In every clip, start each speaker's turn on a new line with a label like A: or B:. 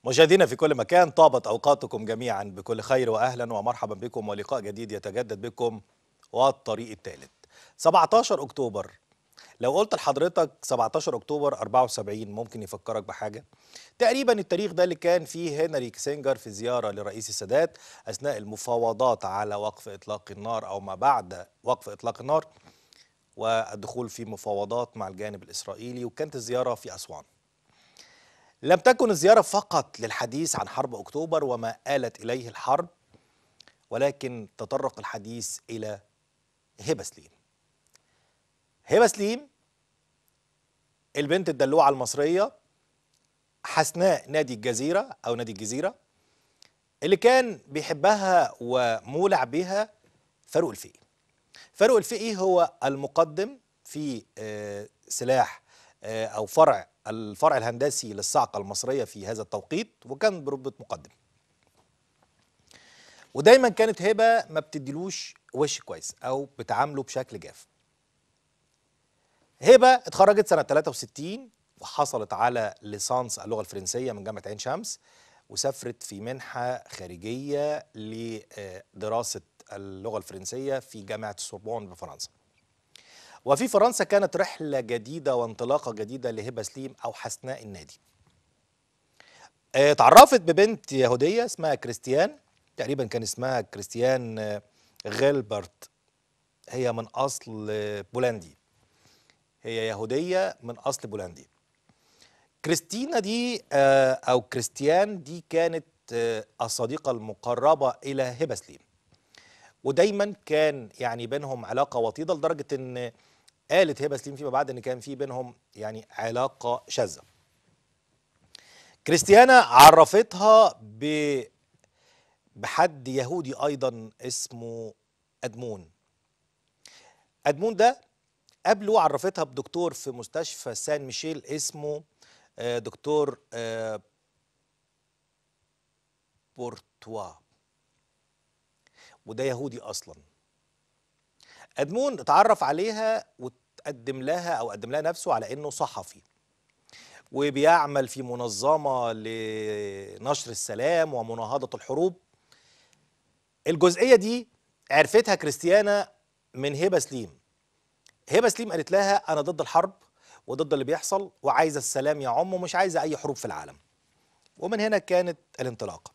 A: مشاهدينا في كل مكان طابت اوقاتكم جميعا بكل خير واهلا ومرحبا بكم ولقاء جديد يتجدد بكم والطريق الثالث 17 اكتوبر لو قلت لحضرتك 17 اكتوبر 74 ممكن يفكرك بحاجه تقريبا التاريخ ده اللي كان فيه هنري كيسنجر في زياره لرئيس السادات اثناء المفاوضات على وقف اطلاق النار او ما بعد وقف اطلاق النار والدخول في مفاوضات مع الجانب الاسرائيلي وكانت الزياره في اسوان لم تكن الزيارة فقط للحديث عن حرب أكتوبر وما آلت إليه الحرب ولكن تطرق الحديث إلى هبة سليم هبة سليم البنت الدلوعة المصرية حسناء نادي الجزيرة أو نادي الجزيرة اللي كان بيحبها ومولع بها فاروق الفقي فاروق الفقي هو المقدم في آه، سلاح آه، أو فرع الفرع الهندسي للصاعقة المصرية في هذا التوقيت وكان برتبة مقدم ودايما كانت هبة ما بتديلوش وش كويس أو بتعامله بشكل جاف هبة اتخرجت سنة 63 وحصلت على ليسانس اللغة الفرنسية من جامعة عين شمس وسافرت في منحة خارجية لدراسة اللغة الفرنسية في جامعة السوربون بفرنسا وفي فرنسا كانت رحلة جديدة وانطلاقة جديدة لهبة سليم أو حسناء النادي آه، اتعرفت ببنت يهودية اسمها كريستيان تقريبا كان اسمها كريستيان آه، غيلبرت هي من أصل آه، بولندي هي يهودية من أصل بولندي كريستينا دي آه، أو كريستيان دي كانت آه، الصديقة المقربة إلى هبة سليم ودايما كان يعني بينهم علاقه وطيده لدرجه ان قالت هبه سليم فيما بعد ان كان في بينهم يعني علاقه شاذه. كريستيانا عرفتها ب بحد يهودي ايضا اسمه ادمون. ادمون ده قبله عرفتها بدكتور في مستشفى سان ميشيل اسمه آه، دكتور آه، بورتوا وده يهودي اصلا ادمون اتعرف عليها وتقدم لها او قدم لها نفسه على انه صحفي وبيعمل في منظمه لنشر السلام ومناهضه الحروب الجزئيه دي عرفتها كريستيانا من هبه سليم هبه سليم قالت لها انا ضد الحرب وضد اللي بيحصل وعايزه السلام يعم ومش عايزه اي حروب في العالم ومن هنا كانت الانطلاقه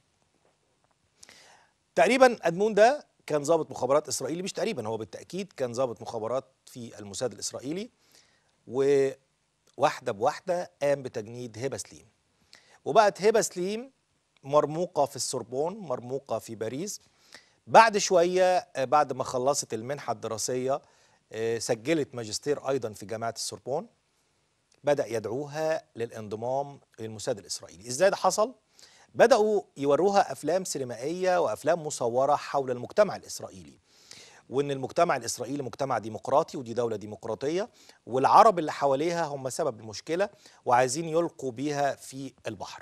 A: تقريبا ادمون ده كان ضابط مخابرات اسرائيلي مش تقريبا هو بالتاكيد كان ضابط مخابرات في الموساد الاسرائيلي وواحده بواحده قام بتجنيد هبه سليم وبقت هبه سليم مرموقه في السوربون مرموقه في باريس بعد شويه آه، بعد ما خلصت المنحه الدراسيه آه، سجلت ماجستير ايضا في جامعه السوربون بدا يدعوها للانضمام للموساد الاسرائيلي ازاي ده حصل بدأوا يوروها أفلام سينمائية وأفلام مصورة حول المجتمع الإسرائيلي وإن المجتمع الإسرائيلي مجتمع ديمقراطي ودي دولة ديمقراطية والعرب اللي حواليها هم سبب المشكلة وعايزين يلقوا بيها في البحر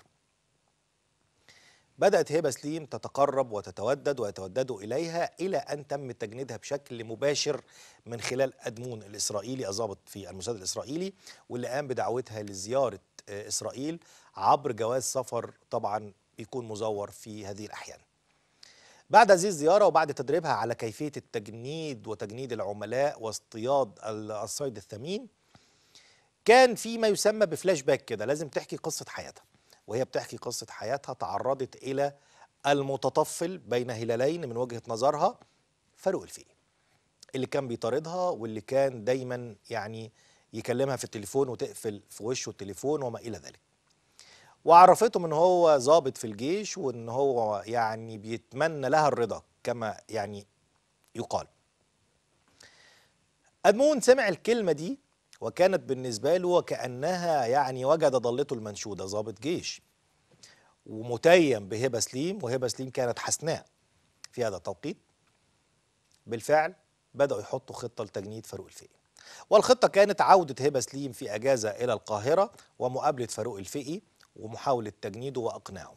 A: بدأت هبة سليم تتقرب وتتودد ويتوددوا إليها إلى أن تم تجنيدها بشكل مباشر من خلال أدمون الإسرائيلي الضابط في الموساد الإسرائيلي واللي قام بدعوتها لزيارة آه، إسرائيل عبر جواز سفر طبعا بيكون مزور في هذه الأحيان بعد هذه الزيارة وبعد تدريبها على كيفية التجنيد وتجنيد العملاء واصطياد ال- الصيد الثمين كان في ما يسمى بفلاش باك كده لازم تحكي قصة حياتها وهي بتحكي قصة حياتها تعرضت إلى المتطفل بين هلالين من وجهة نظرها فاروق الفقي اللي كان بيطاردها واللي كان دايما يعني يكلمها في التليفون وتقفل في وشه التليفون وما إلى ذلك وعرفتهم ان هو ضابط في الجيش وان هو يعني بيتمنى لها الرضا كما يعني يقال أدمون سمع الكلمة دي وكانت بالنسبة له وكأنها يعني وجد ضلته المنشودة ضابط جيش ومتيم بهبة سليم وهبة سليم كانت حسناء في هذا التوقيت بالفعل بدأوا يحطوا خطة لتجنيد فاروق الفقي والخطة كانت عودة هبة سليم في أجازة إلى القاهرة ومقابلة فاروق الفقي ومحاولة تجنيده وإقناعه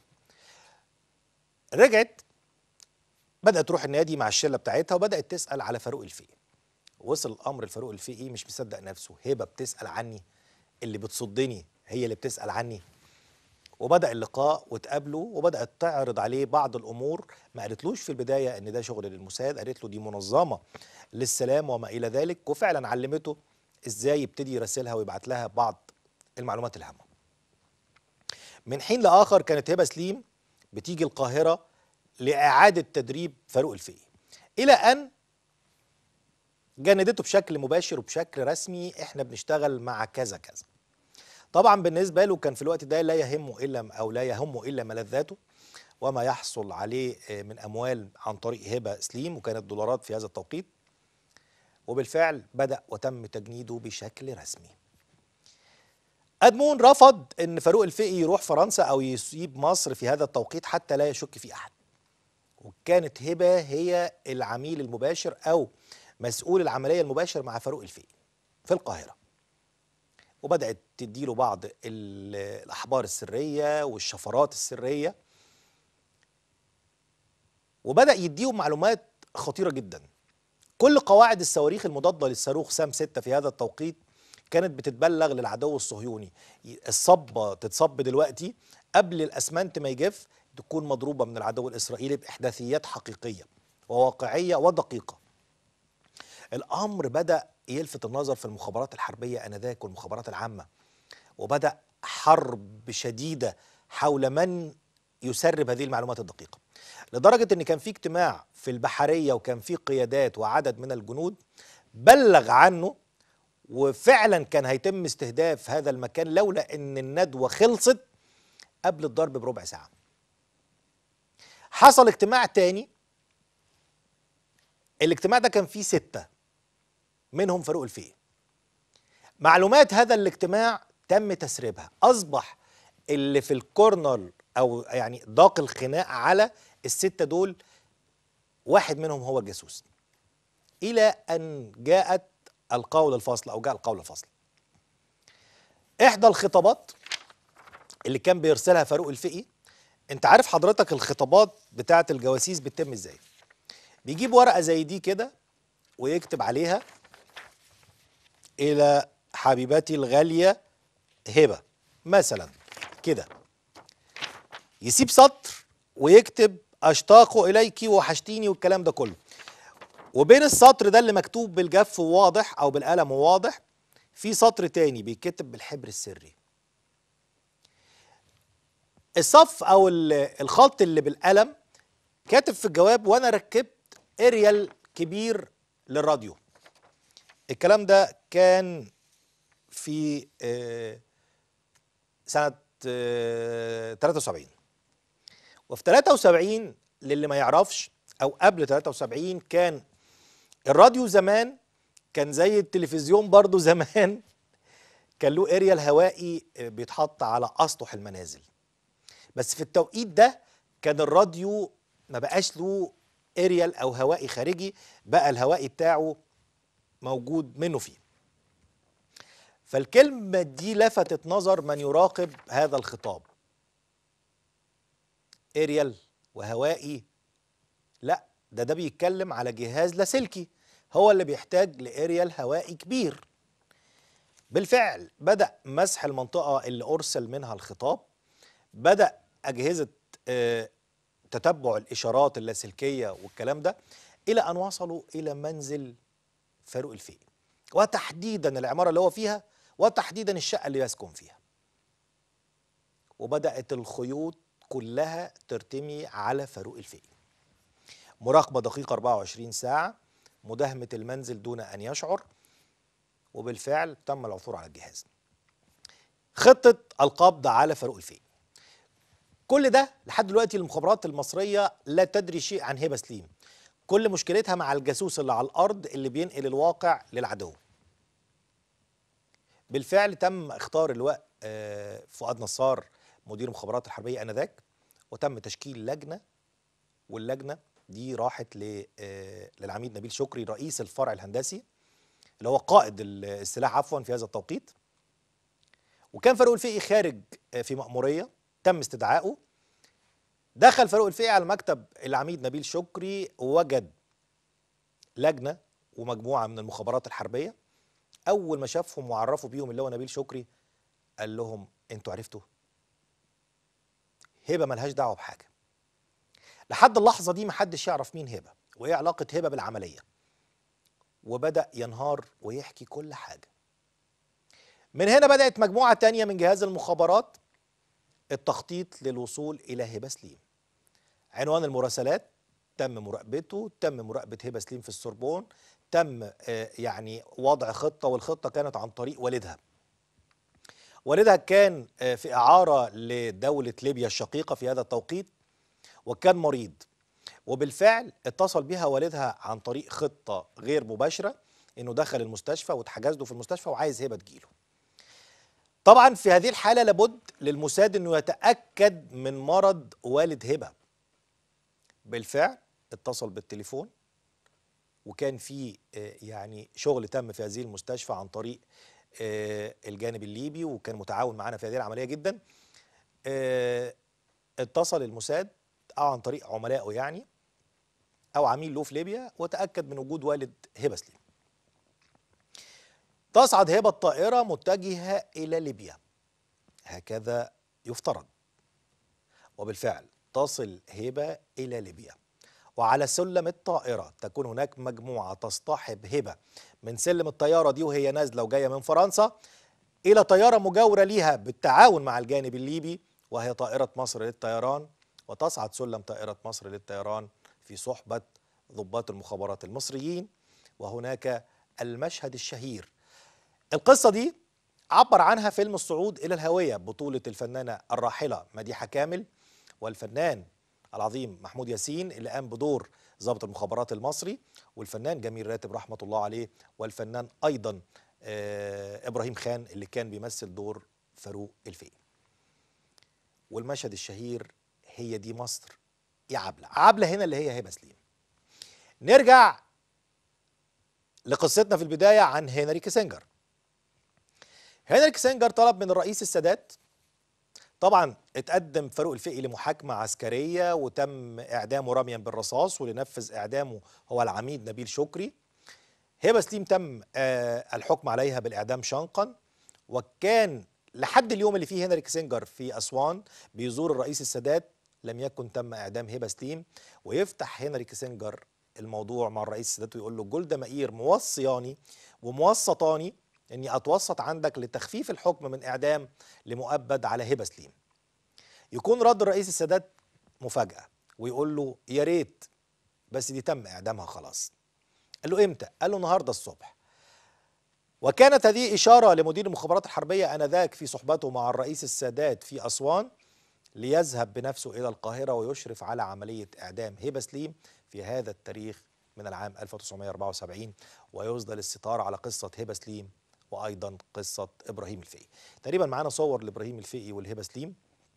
A: رجعت بدأت تروح النادي مع الشلة بتاعتها وبدأت تسأل على فاروق الفقي وصل الأمر لفاروق الفقي مش مصدق نفسه هبة بتسأل عني اللي بتصدني هي اللي بتسأل عني وبدا اللقاء واتقابلوا وبدات تعرض عليه بعض الامور ما قالتلوش في البدايه ان ده شغل للموساد قالت له دي منظمه للسلام وما الى ذلك وفعلا علمته ازاي يبتدي يراسلها ويبعت لها بعض المعلومات الهامه من حين لاخر كانت هبه سليم بتيجي القاهره لاعاده تدريب فاروق الفقي الى ان جندته بشكل مباشر وبشكل رسمي احنا بنشتغل مع كذا كذا طبعا بالنسبه له كان في الوقت ده لا يهمه الا او لا يهمه الا ملذاته وما يحصل عليه من اموال عن طريق هبه سليم وكانت دولارات في هذا التوقيت وبالفعل بدا وتم تجنيده بشكل رسمي ادمون رفض ان فاروق الفقي يروح فرنسا او يسيب مصر في هذا التوقيت حتى لا يشك في احد وكانت هبه هي العميل المباشر او مسؤول العمليه المباشر مع فاروق الفقي في القاهره وبدات تديله بعض الاحبار السريه والشفرات السريه وبدا يديهم معلومات خطيره جدا كل قواعد الصواريخ المضاده للصاروخ سام 6 في هذا التوقيت كانت بتتبلغ للعدو الصهيوني الصبه تتصب دلوقتي قبل الاسمنت ما يجف تكون مضروبه من العدو الاسرائيلي باحداثيات حقيقيه وواقعيه ودقيقه الامر بدا يلفت النظر في المخابرات الحربيه انذاك والمخابرات العامه وبدا حرب شديده حول من يسرب هذه المعلومات الدقيقه لدرجه ان كان في اجتماع في البحريه وكان في قيادات وعدد من الجنود بلغ عنه وفعلا كان هيتم استهداف هذا المكان لولا ان الندوه خلصت قبل الضرب بربع ساعه حصل اجتماع تاني الاجتماع ده كان فيه ستة منهم فاروق الفقي معلومات هذا الاجتماع تم تسريبها اصبح اللي في الكورنر او يعني ضاق الخناق على الستة دول واحد منهم هو الجاسوس الى ان جاءت القول الفصل او جاء القول الفصل احدى الخطابات اللي كان بيرسلها فاروق الفقي انت عارف حضرتك الخطابات بتاعه الجواسيس بتتم ازاي بيجيب ورقه زي دي كده ويكتب عليها الى حبيبتي الغاليه هبه مثلا كده يسيب سطر ويكتب اشتاق اليك وحشتيني والكلام ده كله وبين السطر ده اللي مكتوب بالجف وواضح او بالقلم وواضح في سطر تاني بيتكتب بالحبر السري الصف او الخط اللي بالقلم كاتب في الجواب وانا ركبت اريال كبير للراديو الكلام ده كان في سنة 73 وفي 73 للي ما يعرفش او قبل 73 كان الراديو زمان كان زي التلفزيون برضو زمان كان له اريال هوائي بيتحط على اسطح المنازل بس في التوقيت ده كان الراديو ما بقاش له اريال او هوائي خارجي بقى الهوائي بتاعه موجود منه فيه فالكلمة دي لفتت نظر من يراقب هذا الخطاب اريال وهوائي لا ده ده بيتكلم على جهاز لاسلكي هو اللي بيحتاج لاريال هوائي كبير بالفعل بدأ مسح المنطقة اللي أرسل منها الخطاب بدأ أجهزة آه تتبع الإشارات اللاسلكية والكلام ده إلى أن وصلوا إلى منزل فاروق الفقي وتحديدا العمارة اللي هو فيها وتحديدا الشقة اللي يسكن فيها وبدأت الخيوط كلها ترتمي على فاروق الفقي مراقبة دقيقة 24 ساعة مداهمة المنزل دون أن يشعر وبالفعل تم العثور على الجهاز خطة القبض على فاروق الفقي كل ده لحد دلوقتي المخابرات المصرية لا تدري شيء عن هبة سليم كل مشكلتها مع الجاسوس اللي على الأرض اللي بينقل الواقع للعدو بالفعل تم اختار اللواء فؤاد نصار مدير المخابرات الحربية آنذاك وتم تشكيل لجنة واللجنة دي راحت للعميد نبيل شكري رئيس الفرع الهندسي اللي هو قائد السلاح عفوا في هذا التوقيت وكان فاروق الفقي خارج في مأمورية تم استدعائه دخل فاروق الفقي على مكتب العميد نبيل شكري ووجد لجنة ومجموعة من المخابرات الحربية أول ما شافهم وعرفوا بيهم اللي هو نبيل شكري قال لهم أنتوا عرفتوا هبه ملهاش دعوه بحاجه لحد اللحظه دي محدش يعرف مين هبه وايه علاقه هبه بالعمليه وبدا ينهار ويحكي كل حاجه من هنا بدات مجموعه تانية من جهاز المخابرات التخطيط للوصول الى هبه سليم عنوان المراسلات تم مراقبته تم مراقبه هبه سليم في السوربون تم آه، يعني وضع خطه والخطه كانت عن طريق والدها والدها كان آه، في اعاره لدوله ليبيا الشقيقه في هذا التوقيت وكان مريض وبالفعل اتصل بها والدها عن طريق خطه غير مباشره انه دخل المستشفى واتحجز له في المستشفى وعايز هبه تجيله طبعا في هذه الحاله لابد للموساد انه يتاكد من مرض والد هبه بالفعل اتصل بالتليفون وكان في آه، يعني شغل تم في هذه المستشفى عن طريق آه، الجانب الليبي وكان متعاون معنا في هذه العمليه جدا آه، اتصل الموساد او عن طريق عملائه يعني او عميل له في ليبيا وتاكد من وجود والد هبه سليم تصعد هبه الطائره متجهه الى ليبيا هكذا يفترض وبالفعل تصل هبه الى ليبيا وعلى سلم الطائرة تكون هناك مجموعة تصطحب هبة من سلم الطيارة دي وهي نازلة وجاية من فرنسا إلى طيارة مجاورة ليها بالتعاون مع الجانب الليبي وهي طائرة مصر للطيران وتصعد سلم طائرة مصر للطيران في صحبة ضباط المخابرات المصريين وهناك المشهد الشهير القصة دي عبر عنها فيلم الصعود إلى الهوية بطولة الفنانة الراحلة مديحة كامل والفنان العظيم محمود ياسين اللي قام بدور ضابط المخابرات المصري والفنان جميل راتب رحمه الله عليه والفنان ايضا آه ابراهيم خان اللي كان بيمثل دور فاروق الفقي والمشهد الشهير هي دي مصر يا عبله عبله هنا اللي هي هبه سليم نرجع لقصتنا في البدايه عن هنري كيسنجر هنري كيسنجر طلب من الرئيس السادات طبعا اتقدم فاروق الفقي لمحاكمة عسكرية وتم إعدامه رميا بالرصاص واللي نفذ إعدامه هو العميد نبيل شكري هبة سليم تم آه الحكم عليها بالإعدام شنقا وكان لحد اليوم اللي فيه هنري كيسنجر في أسوان بيزور الرئيس السادات لم يكن تم إعدام هبة سليم ويفتح هنري كيسنجر الموضوع مع الرئيس السادات ويقول له جولدا مائير موصياني وموسطاني اني اتوسط عندك لتخفيف الحكم من اعدام لمؤبد على هبه سليم يكون رد الرئيس السادات مفاجاه ويقول له يا ريت بس دي تم اعدامها خلاص قال له امتى قال له النهارده الصبح وكانت هذه اشاره لمدير المخابرات الحربيه انذاك في صحبته مع الرئيس السادات في اسوان ليذهب بنفسه الى القاهره ويشرف على عمليه اعدام هبه سليم في هذا التاريخ من العام 1974 ويصدر الستار على قصه هبه سليم وايضا قصه ابراهيم الفقي تقريبا معانا صور لابراهيم الفقي والهبه سليم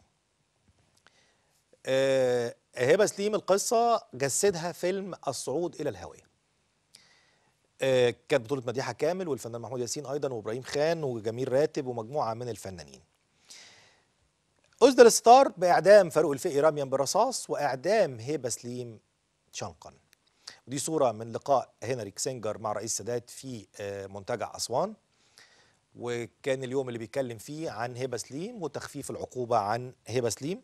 A: آه هبه سليم القصه جسدها فيلم الصعود الى الهويه آه كانت بطوله مديحه كامل والفنان محمود ياسين ايضا وابراهيم خان وجميل راتب ومجموعه من الفنانين أسدل الستار بإعدام فاروق الفقي رميا بالرصاص وإعدام هبة سليم شنقا ودي صورة من لقاء هنري كسنجر مع رئيس السادات في آه، منتجع أسوان وكان اليوم اللي بيتكلم فيه عن هبه سليم وتخفيف العقوبه عن هبه سليم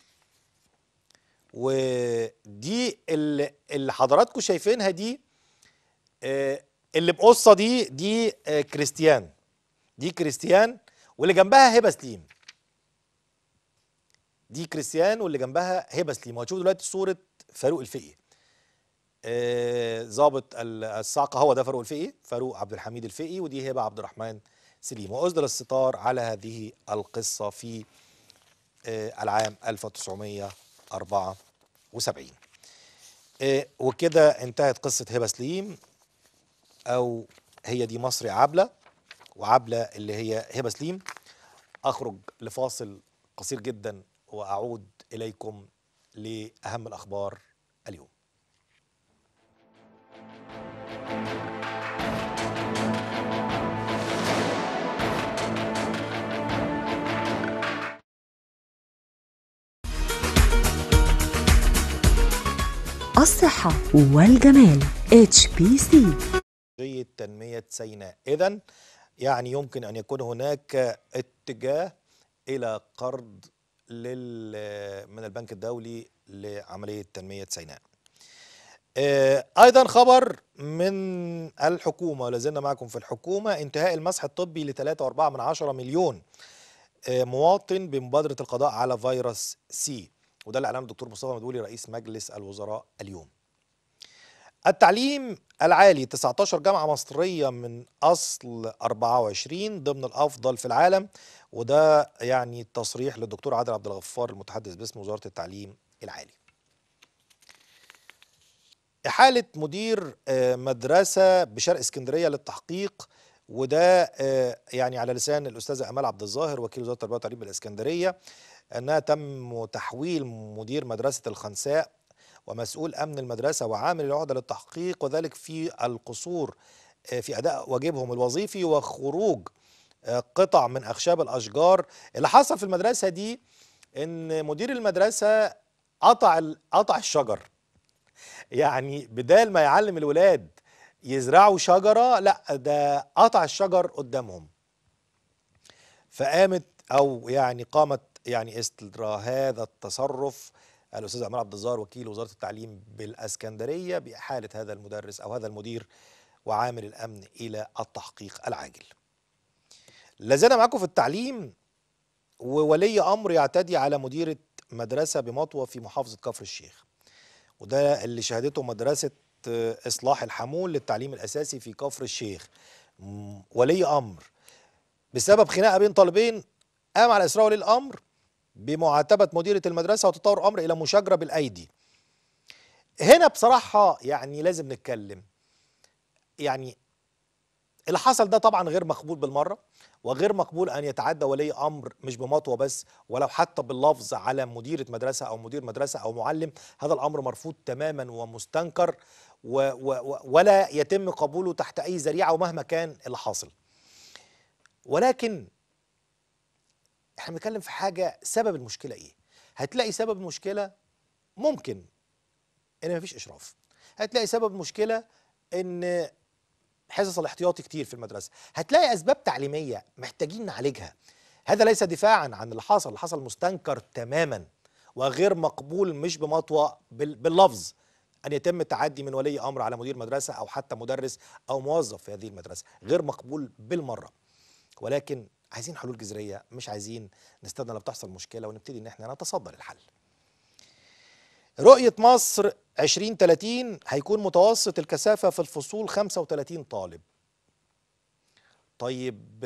A: ودي اللي, اللي حضراتكم شايفينها دي آه، اللي بقصه دي دي آه، كريستيان دي كريستيان واللي جنبها هبه سليم دي كريستيان واللي جنبها هبه سليم وهتشوفوا دلوقتي صوره فاروق الفقي آه، ضابط الصاعقه هو ده فاروق الفقي فاروق عبد الحميد الفقي ودي هبه عبد الرحمن سليم وأصدر الستار على هذه القصة في آه، العام 1974 آه، وكده انتهت قصة هبة سليم أو هي دي مصر عبلة وعبلة اللي هي هبة سليم أخرج لفاصل قصير جدا وأعود إليكم لأهم الأخبار اليوم
B: الصحة والجمال اتش بي سي
A: تنمية سيناء إذا يعني يمكن أن يكون هناك اتجاه إلى قرض لل من البنك الدولي لعمليه تنميه سيناء. آه، ايضا خبر من الحكومه لازلنا معكم في الحكومه انتهاء المسح الطبي ل 3.4 من عشرة مليون آه، مواطن بمبادره القضاء على فيروس سي وده اللي اعلنه الدكتور مصطفى مدبولي رئيس مجلس الوزراء اليوم. التعليم العالي 19 جامعة مصرية من أصل 24 ضمن الأفضل في العالم وده يعني تصريح للدكتور عادل عبد الغفار المتحدث باسم وزارة التعليم العالي إحالة مدير آه، مدرسة بشرق اسكندرية للتحقيق وده آه، يعني على لسان الأستاذة أمال عبد الظاهر وكيل وزارة التربية والتعليم بالإسكندرية أنها تم تحويل مدير مدرسة الخنساء ومسؤول امن المدرسه وعامل العهده للتحقيق وذلك في القصور آه، في اداء واجبهم الوظيفي وخروج آه، قطع من اخشاب الاشجار اللي حصل في المدرسه دي ان مدير المدرسه قطع ال- قطع الشجر يعني بدال ما يعلم الولاد يزرعوا شجره لا ده قطع الشجر قدامهم فقامت او يعني قامت يعني استر هذا التصرف الاستاذ عمار عبد الظاهر وكيل وزاره التعليم بالاسكندريه باحاله هذا المدرس او هذا المدير وعامل الامن الى التحقيق العاجل. لازلنا معاكم في التعليم وولي امر يعتدي على مديره مدرسه بمطوه في محافظه كفر الشيخ. وده اللي شهدته مدرسه آه، اصلاح الحمول للتعليم الاساسي في كفر الشيخ. م- ولي امر بسبب خناقه بين طالبين قام على اسراء ولي الامر بمعاتبه مديره المدرسه وتطور الامر الى مشاجره بالايدي. هنا بصراحه يعني لازم نتكلم. يعني اللي حصل ده طبعا غير مقبول بالمره وغير مقبول ان يتعدى ولي امر مش بمطوه بس ولو حتى باللفظ على مديره مدرسه او مدير مدرسه او معلم هذا الامر مرفوض تماما ومستنكر و و و ولا يتم قبوله تحت اي ذريعه ومهما كان اللي حاصل. ولكن احنا بنتكلم في حاجه سبب المشكله ايه؟ هتلاقي سبب المشكله ممكن ان مفيش اشراف. هتلاقي سبب المشكله ان حصص الاحتياطي كتير في المدرسه هتلاقي اسباب تعليميه محتاجين نعالجها هذا ليس دفاعا عن اللي حصل اللي حصل مستنكر تماما وغير مقبول مش بمطوى بال- باللفظ ان يتم التعدي من ولي امر على مدير مدرسه او حتى مدرس او موظف في هذه المدرسه غير مقبول بالمره ولكن عايزين حلول جذريه مش عايزين نستنى لما تحصل مشكله ونبتدي ان احنا نتصدى للحل رؤية مصر 2030 هيكون متوسط الكثافة في الفصول 35 طالب طيب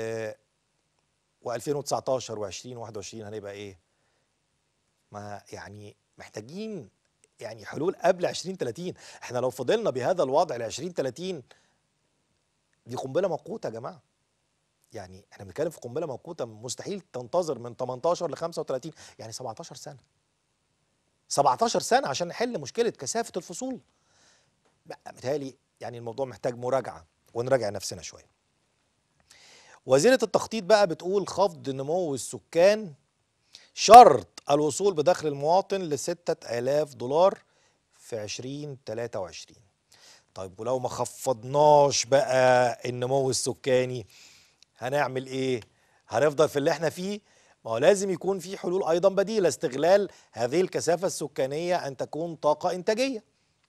A: و2019 و20 و21 هنبقى ايه ما يعني محتاجين يعني حلول قبل 2030 احنا لو فضلنا بهذا الوضع ل 2030 دي قنبله موقوته يا جماعه يعني احنا بنتكلم في قنبله موقوته مستحيل تنتظر من 18 ل 35 يعني 17 سنه 17 سنه عشان نحل مشكله كثافه الفصول بقى متهيألي يعني الموضوع محتاج مراجعه ونراجع نفسنا شويه وزيره التخطيط بقى بتقول خفض نمو السكان شرط الوصول بدخل المواطن ل 6000 دولار في 2023 طيب ولو ما خفضناش بقى النمو السكاني هنعمل ايه هنفضل في اللي احنا فيه ما هو لازم يكون في حلول ايضا بديله استغلال هذه الكثافه السكانيه ان تكون طاقه انتاجيه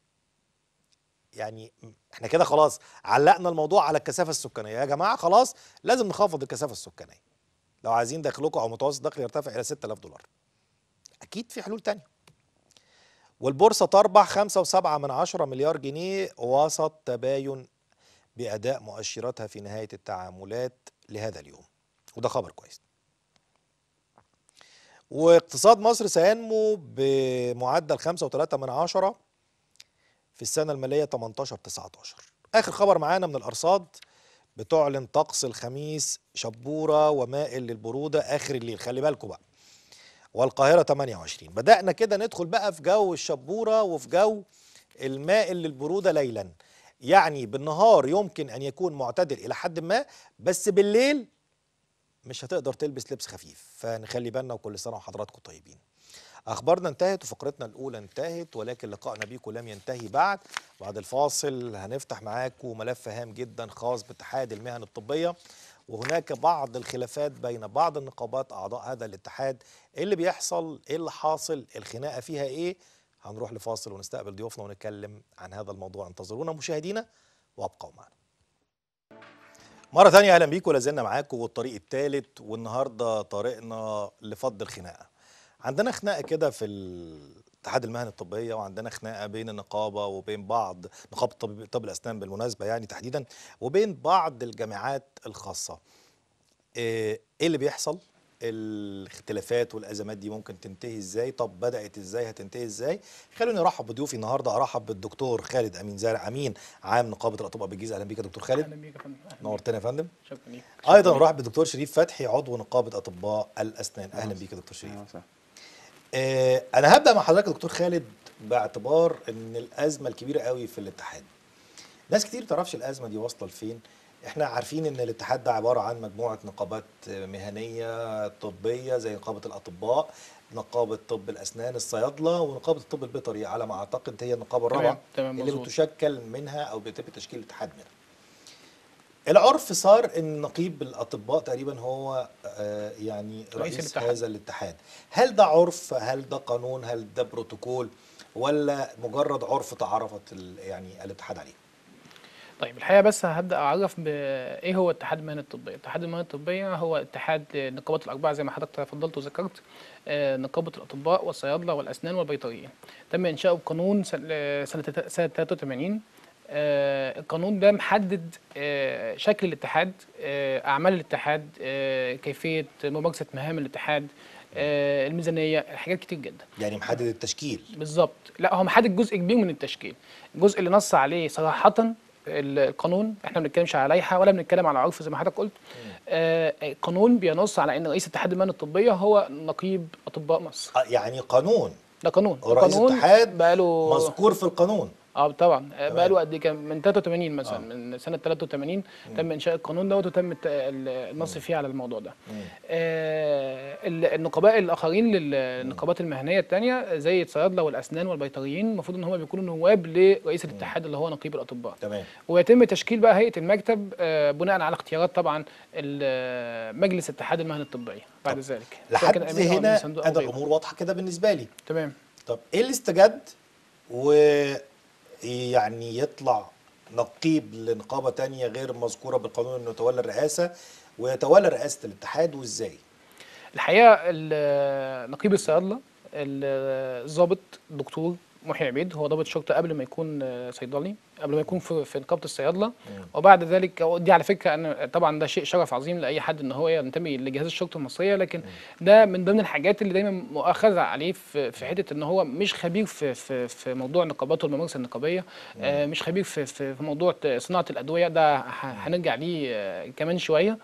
A: يعني احنا كده خلاص علقنا الموضوع على الكثافه السكانيه يا جماعه خلاص لازم نخفض الكثافه السكانيه لو عايزين دخلكم او متوسط دخل يرتفع الى 6000 دولار اكيد في حلول تانية والبورصه تربح 5.7 من عشرة مليار جنيه وسط تباين باداء مؤشراتها في نهايه التعاملات لهذا اليوم وده خبر كويس واقتصاد مصر سينمو بمعدل 5.3 من عشرة في السنة المالية 18 19 آخر خبر معانا من الأرصاد بتعلن طقس الخميس شبورة ومائل للبرودة آخر الليل خلي بالكم بقى والقاهرة 28 بدأنا كده ندخل بقى في جو الشبورة وفي جو المائل للبرودة ليلا يعني بالنهار يمكن أن يكون معتدل إلى حد ما بس بالليل مش هتقدر تلبس لبس خفيف فنخلي بالنا وكل سنة وحضراتكم طيبين أخبارنا انتهت وفقرتنا الأولى انتهت ولكن لقائنا بيكم لم ينتهي بعد بعد الفاصل هنفتح معاكم ملف هام جدا خاص باتحاد المهن الطبية وهناك بعض الخلافات بين بعض النقابات اعضاء هذا الاتحاد ايه اللي بيحصل ايه اللي حاصل الخناقه فيها ايه هنروح لفاصل ونستقبل ضيوفنا ونتكلم عن هذا الموضوع انتظرونا مشاهدينا وابقوا معنا مرة تانية أهلا بيكم لازلنا معاكم والطريق الثالث والنهاردة طريقنا لفض الخناقة عندنا خناقة كده في الاتحاد المهني الطبية وعندنا خناقة بين النقابة وبين بعض نقابة طب, طب الأسنان بالمناسبة يعني تحديدا وبين بعض الجامعات الخاصة إيه إيه اللي بيحصل الاختلافات والازمات دي ممكن تنتهي ازاي طب بدات ازاي هتنتهي ازاي خلوني ارحب بضيوفي النهارده ارحب بالدكتور خالد امين زارع امين عام نقابه الاطباء بالجيزه اهلا بيك يا دكتور خالد
C: اهلا بيك يا فندم أهلاً بيك.
A: نورتنا يا فندم
C: شكرا ليك
A: ايضا ارحب بالدكتور شريف فتحي عضو نقابه اطباء الاسنان اهلا بيك يا دكتور شريف
D: أهلا وسهلا.
A: آه انا هبدا مع حضرتك يا دكتور خالد باعتبار ان الازمه الكبيره قوي في الاتحاد ناس كتير تعرفش الازمه دي واصله لفين احنا عارفين ان الاتحاد ده عباره عن مجموعه نقابات مهنيه طبيه زي نقابه الاطباء نقابه طب الاسنان الصيادله ونقابه الطب البيطري على ما اعتقد هي النقابه
C: تمام،
A: الرابعه
C: تمام،
A: اللي
C: مظبوط.
A: بتشكل منها او بيتم تشكيل الاتحاد منها العرف صار ان نقيب الاطباء تقريبا هو آه، يعني
C: رئيس
A: رئيس
C: الاتحاد.
A: هذا الاتحاد هل ده عرف هل ده قانون هل ده بروتوكول ولا مجرد عرف تعرفت ال- يعني الاتحاد عليه
C: طيب الحقيقه بس هبدا اعرف بايه هو اتحاد المهن الطبيه اتحاد المهن الطبيه هو اتحاد النقابات الاربعه زي ما حضرتك تفضلت وذكرت آه، نقابه الاطباء والصيادله والاسنان والبيطريين تم انشاؤه بقانون سنه سنه سنة 83 آه، القانون ده محدد آه، شكل الاتحاد آه، اعمال الاتحاد آه، كيفيه ممارسه مهام الاتحاد آه، الميزانيه حاجات كتير جدا
A: يعني محدد التشكيل
C: بالظبط لا هو محدد جزء كبير من التشكيل الجزء اللي نص عليه صراحه ال- القانون احنا ما بنتكلمش على لائحه ولا بنتكلم على عرف زي ما حضرتك قلت آه القانون بينص على ان رئيس اتحاد المهن الطبيه هو نقيب اطباء مصر
A: آه، يعني قانون
C: ده قانون
A: رئيس
C: القانون
A: اتحاد
C: بقاله
A: مذكور في القانون
C: اه طبعا آه،
A: تمام.
C: بقاله قد ايه كان من 83 مثلا
A: آه.
C: من سنه 83 تم انشاء القانون دوت وتم الت- ال- النص فيه على الموضوع ده
A: مم.
C: آه، ال- النقباء الاخرين للنقابات المهنيه الثانيه زي الصيادله والاسنان والبيطريين المفروض ان هم بيكونوا نواب لرئيس الاتحاد اللي هو نقيب الاطباء
A: تمام
C: ويتم تشكيل بقى هيئه المكتب آه، بناء على اختيارات طبعا ال- مجلس اتحاد المهن الطبيه بعد
A: طب،
C: ذلك سواء
A: لحد
C: كان أمين أو
A: هنا
C: أمين صندوق أو
A: انا
C: غيره.
A: الامور واضحه كده بالنسبه لي
C: تمام
A: طب ايه اللي استجد و يعني يطلع نقيب لنقابه تانية غير مذكوره بالقانون انه يتولى الرئاسه ويتولى رئاسه الاتحاد وازاي
C: الحقيقه ال- نقيب الصيادله ال- الضابط الدكتور محي عبيد هو ضابط شرطه قبل ما يكون آه، صيدلي قبل ما يكون في في نقابه الصيادله وبعد ذلك دي على فكره انا طبعا ده شيء شرف عظيم لاي حد ان هو ينتمي لجهاز الشرطه المصريه لكن ده من ضمن الحاجات اللي دايما مؤاخذه عليه في في حته ان هو مش خبير في في في موضوع النقابات والممارسه النقابيه آه، مش خبير في في في موضوع صناعه الادويه ده ه- هنرجع ليه آه، كمان شويه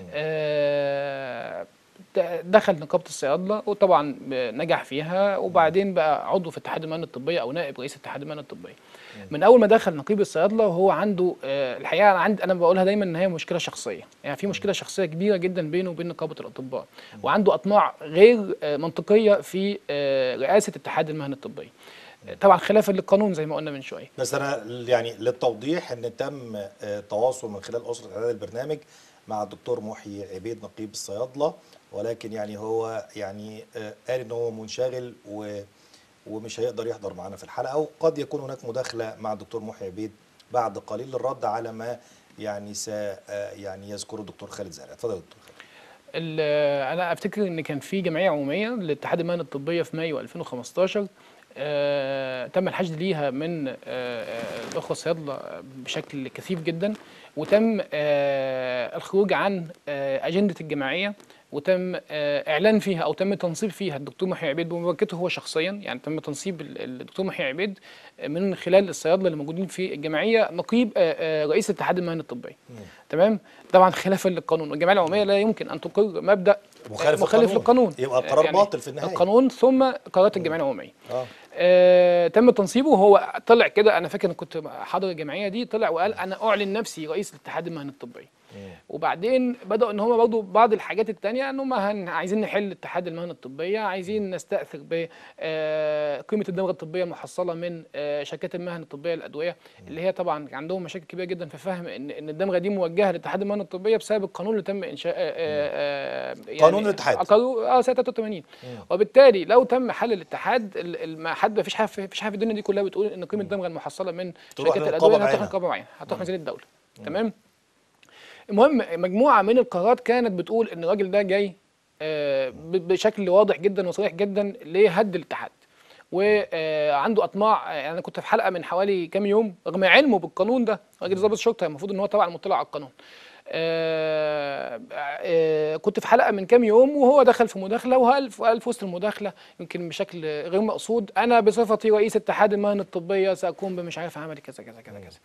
C: آه، د- دخل نقابه الصيادله وطبعا نجح فيها وبعدين بقى عضو في اتحاد المهن الطبيه او نائب رئيس اتحاد المهن الطبيه من اول ما دخل نقيب الصيادله وهو عنده آه، الحقيقه انا عندي انا بقولها دايما ان هي مشكله شخصيه يعني في مشكله شخصيه كبيره جدا بينه وبين نقابه الاطباء وعنده اطماع غير آه، منطقيه في آه، رئاسه اتحاد المهن الطبيه آه، طبعا خلافا للقانون زي ما قلنا من شويه
A: بس انا يعني للتوضيح ان تم آه، تواصل من خلال اسره اعداد البرنامج مع الدكتور محيي عبيد نقيب الصيادله ولكن يعني هو يعني آه، قال ان هو منشغل و ومش هيقدر يحضر معنا في الحلقه وقد يكون هناك مداخله مع الدكتور محيي عبيد بعد قليل للرد على ما يعني س آه، يعني يذكره الدكتور خالد زهري اتفضل يا دكتور خالد
C: ال- انا افتكر ان كان في جمعيه عموميه لاتحاد المهن الطبيه في مايو 2015 آه، تم الحشد ليها من آه، آه، الاخوه الصيادله بشكل كثيف جدا وتم آه، الخروج عن آه، اجنده الجمعيه وتم آه، اعلان فيها او تم تنصيب فيها الدكتور محي عبيد بمباركته هو شخصيا يعني تم تنصيب ال- الدكتور محي عبيد من خلال الصيادله اللي موجودين في الجمعيه نقيب آه، آه، رئيس اتحاد المهن الطبيه تمام طبعا خلافا للقانون والجمعيه العموميه لا يمكن ان تقر مبدا
A: مخالف
C: مخالف
A: للقانون.
C: للقانون
A: يبقى القرار
C: يعني
A: باطل في النهاية.
C: القانون ثم قرارات الجمعيه العموميه
A: اه
C: آه تم تنصيبه وهو طلع كده انا فاكر انا كنت حاضر الجمعيه دي طلع وقال انا اعلن نفسي رئيس الاتحاد المهن الطبيه وبعدين بداوا ان هم برضه بعض الحاجات التانية ان هم هن- عايزين نحل اتحاد المهن الطبيه عايزين نستاثر ب آه، قيمه الدمغه الطبيه المحصله من آه، شركات المهن الطبيه للادويه اللي هي طبعا عندهم مشاكل كبيره جدا في فهم ان ان الدمغه دي موجهه لاتحاد المهن الطبيه بسبب القانون اللي تم انشاء آه، آه، آه، يعني
A: قانون الاتحاد.
C: قانون اه سنه 83 وبالتالي لو تم حل الاتحاد ال- ال- ما حد مفيش حاجه مفيش حاجه في الدنيا دي كلها بتقول ان قيمه الدمغه المحصله من
A: تروح
C: شركات
A: للنقابة
C: الادويه هتروح
A: بعينها.
C: نقابه معينه هتروح ميزانيه الدوله تمام المهم مجموعه من القرارات كانت بتقول ان الراجل ده جاي آه، ب- بشكل واضح جدا وصريح جدا لهد الاتحاد وعنده اطماع يعني انا كنت في حلقه من حوالي كام يوم رغم علمه بالقانون ده راجل ضابط شرطه المفروض ان هو طبعا مطلع على القانون آه، آه، كنت في حلقه من كام يوم وهو دخل في مداخله وقال قال في وسط المداخله يمكن بشكل غير مقصود انا بصفتي رئيس اتحاد المهن الطبيه ساكون بمش عارف عمل كذا كذا كذا كذا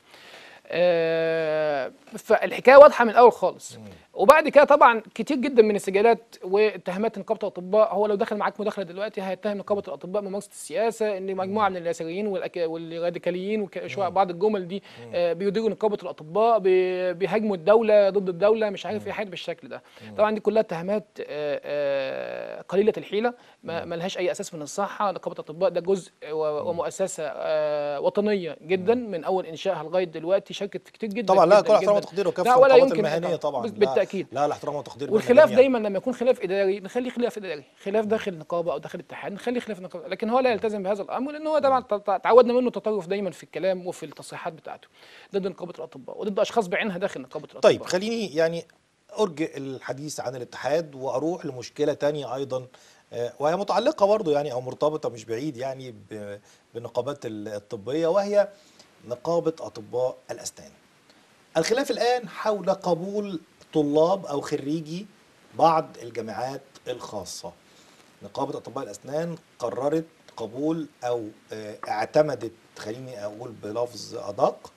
C: آه، فالحكايه واضحه من الاول خالص وبعد كده طبعا كتير جدا من السجالات واتهامات نقابه الاطباء هو لو دخل معاك مداخله دلوقتي هيتهم نقابه الاطباء بممارسه السياسه ان مجموعه من اليساريين والأك- والراديكاليين وشويه بعض الجمل دي آه، بيديروا نقابه الاطباء بي- بيهاجموا الدوله ضد الدوله مش عارف ايه حاجه بالشكل ده طبعا دي كلها اتهامات آه، آه، قليله الحيله ما ما لهاش اي اساس من الصحه نقابه الاطباء ده جزء و- ومؤسسه آه، وطنيه جدا من اول انشائها لغايه دلوقتي شاركت في كتير جدا
A: طبعا لا
C: جداً
A: كل احترام
C: جداً.
A: وتقدير
C: لا
A: وكافه
C: ولا
A: النقابات
C: يمكن
A: المهنيه طبعا
C: بس-
A: لا-
C: بالتاكيد
A: لا لا احترام وتقدير بين
C: والخلاف
A: الجميع.
C: دايما لما يكون خلاف اداري نخليه خلاف اداري خلاف داخل نقابه او داخل اتحاد نخليه خلاف نقابه لكن هو لا يلتزم بهذا الامر لان هو طبعا ت- ت- تعودنا منه تطرف دايما في الكلام وفي التصريحات بتاعته ضد نقابه الاطباء وضد اشخاص بعينها داخل نقابه الاطباء
A: طيب خليني يعني ارجئ الحديث عن الاتحاد واروح لمشكله تانية ايضا آه، وهي متعلقه برضه يعني او مرتبطه مش بعيد يعني ب- بالنقابات ال- الطبيه وهي نقابه اطباء الاسنان. الخلاف الان حول قبول طلاب او خريجي بعض الجامعات الخاصه. نقابه اطباء الاسنان قررت قبول او آه، اعتمدت خليني اقول بلفظ ادق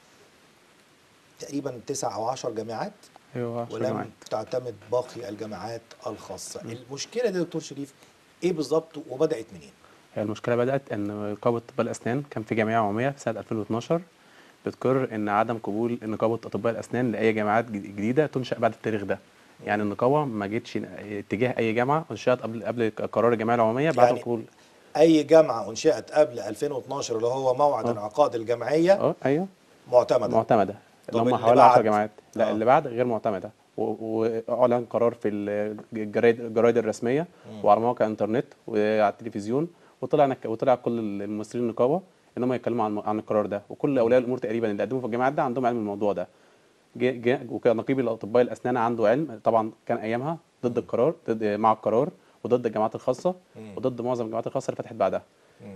A: تقريبا تسع او عشر جامعات
D: ايوه عشر
A: ولم
D: جامعات.
A: تعتمد باقي الجامعات الخاصة المشكلة دي يا دكتور شريف ايه بالظبط وبدأت منين
D: هي المشكله بدات ان نقابه اطباء الاسنان كان في جمعيه عموميه في سنه 2012 بتقر ان عدم قبول نقابه اطباء الاسنان لاي جامعات جد- جديده تنشا بعد التاريخ ده يعني النقابه ما جتش اتجاه اي جامعه انشات قبل قبل قرار الجمعيه العموميه بعد
A: يعني
D: قبول
A: اي جامعة انشئت قبل 2012 اللي هو موعد
D: آه.
A: انعقاد الجمعية
D: اه ايوه
A: معتمدة
D: معتمده
A: طب
D: اللي هم
A: اللي
D: حوالي 10
A: بعد؟
D: جامعات لا
A: آه.
D: اللي بعد غير معتمده و- واعلن قرار في الجرايد الجرايد الرسميه وعلى مواقع الانترنت وعلى التلفزيون وطلع وطلع كل الممثلين النقابه ان هم يتكلموا عن عن القرار ده وكل اولياء الامور تقريبا اللي قدموا في الجامعات ده عندهم علم الموضوع ده جه جه وكان نقيب الاطباء الاسنان عنده علم طبعا كان ايامها ضد القرار ضد مع القرار وضد الجامعات الخاصه وضد معظم الجامعات الخاصه اللي فتحت بعدها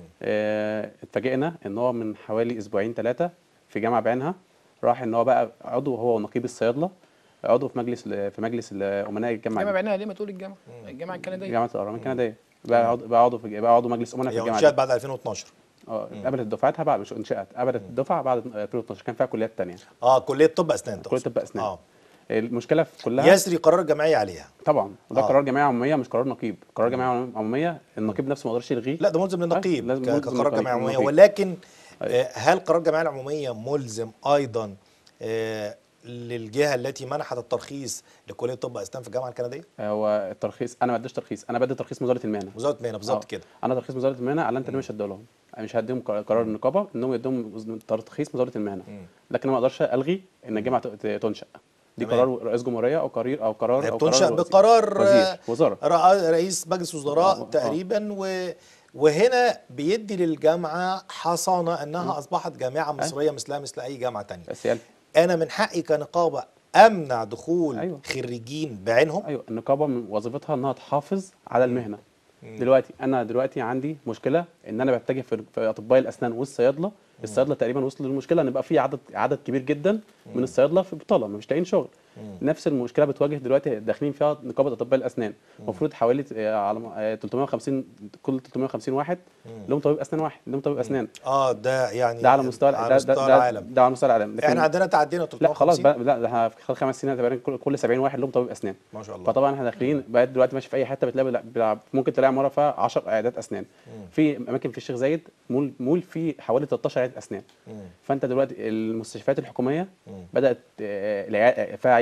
D: آه، اتفاجئنا ان هو من حوالي اسبوعين ثلاثه في جامعه بعينها راح ان هو بقى عضو هو ونقيب الصيادله عضو في مجلس في مجلس امناء الجامعه
C: الجامعه
D: دي.
C: بعينها ليه ما تقول الجامعه الجامعه الكنديه
D: جامعه الاهرام الكنديه بقى عضو بقى عضو في بقى عضو مجلس امناء في
A: هي
D: الجامعه
A: انشئت
D: دي.
A: بعد 2012
D: اه قبلت دفعتها بعد مش انشات قبلت الدفعه بعد 2012 كان فيها كليات ثانيه
A: اه كلية طب اسنان
D: كليه
A: تقصد.
D: طب اسنان
A: اه
D: المشكله في كلها
A: يسري قرار الجمعية عليها
D: طبعا وده
A: آه.
D: قرار جمعيه عموميه مش قرار نقيب قرار جمعيه عموميه النقيب نفسه ما قدرش يلغيه
A: لا ده ملزم للنقيب
D: لازم
A: ك-
D: ملزم
A: كقرار
D: للنقيب-
A: جمعية عمومية
D: للنقيب.
A: ولكن آه، هل قرار الجمعية العمومية ملزم ايضا آه، للجهة التي منحت الترخيص لكلية طب اسنان في الجامعة الكندية
D: هو الترخيص انا ما اديش ترخيص انا بدي ترخيص وزاره المهنه
A: وزارة المهنة بالظبط
D: آه.
A: كده
D: انا ترخيص وزاره المهنه اعلنت ان أنا مش هديه لهم أنا مش هديهم قرار قرار النقابه انهم يدوهم ترخيص وزاره المهنه لكن انا ما اقدرش الغي ان الجامعه ت- تنشا دي
A: تمام.
D: قرار رئيس جمهوريه او قرار او قرار
A: هي
D: او
A: بتنشأ
D: قرار وزير.
A: بقرار
D: وزير
A: آه،
D: وزاره
A: رئا- رئيس مجلس وزراء
D: آه.
A: تقريبا و وهنا بيدي للجامعة حصانة أنها أصبحت جامعة مصرية مثلها مثل أي جامعة تانية
D: بس هي
A: أنا من حقي كنقابة أمنع دخول
D: أيوة.
A: خريجين بعينهم
D: ايوه النقابه من وظيفتها انها تحافظ على المهنه دلوقتي انا دلوقتي عندي مشكله ان انا بتجه في في اطباء الاسنان والصيادله الصيادله تقريبا وصلوا للمشكله ان بقى في عدد عدد كبير جدا من الصيادله في بطاله مش لاقيين شغل نفس المشكله بتواجه دلوقتي داخلين فيها نقابه اطباء الاسنان المفروض حوالي آه، على م- آه، 350 كل 350 واحد لهم طبيب اسنان واحد لهم طبيب اسنان
A: اه ده يعني
D: ده على مستوى
A: على
D: ده,
A: مستوى
D: ده, ده,
A: العالم
D: ده على مستوى العالم لكن
A: احنا عندنا تعدينا
D: لا خلاص
A: 350
D: بقى لا ده احنا في خلال خمس سنين تقريبا كل- كل 70 واحد لهم طبيب اسنان
A: ما شاء الله
D: فطبعا احنا داخلين بقت دلوقتي ماشي في اي حته بتلاقي بلا- بلا- ممكن تلاقي عماره فيها 10 عيادات اسنان في اماكن في الشيخ زايد مول مول فيه حوالي 13 عياده اسنان فانت دلوقتي المستشفيات الحكوميه بدات آه، العيا- فيها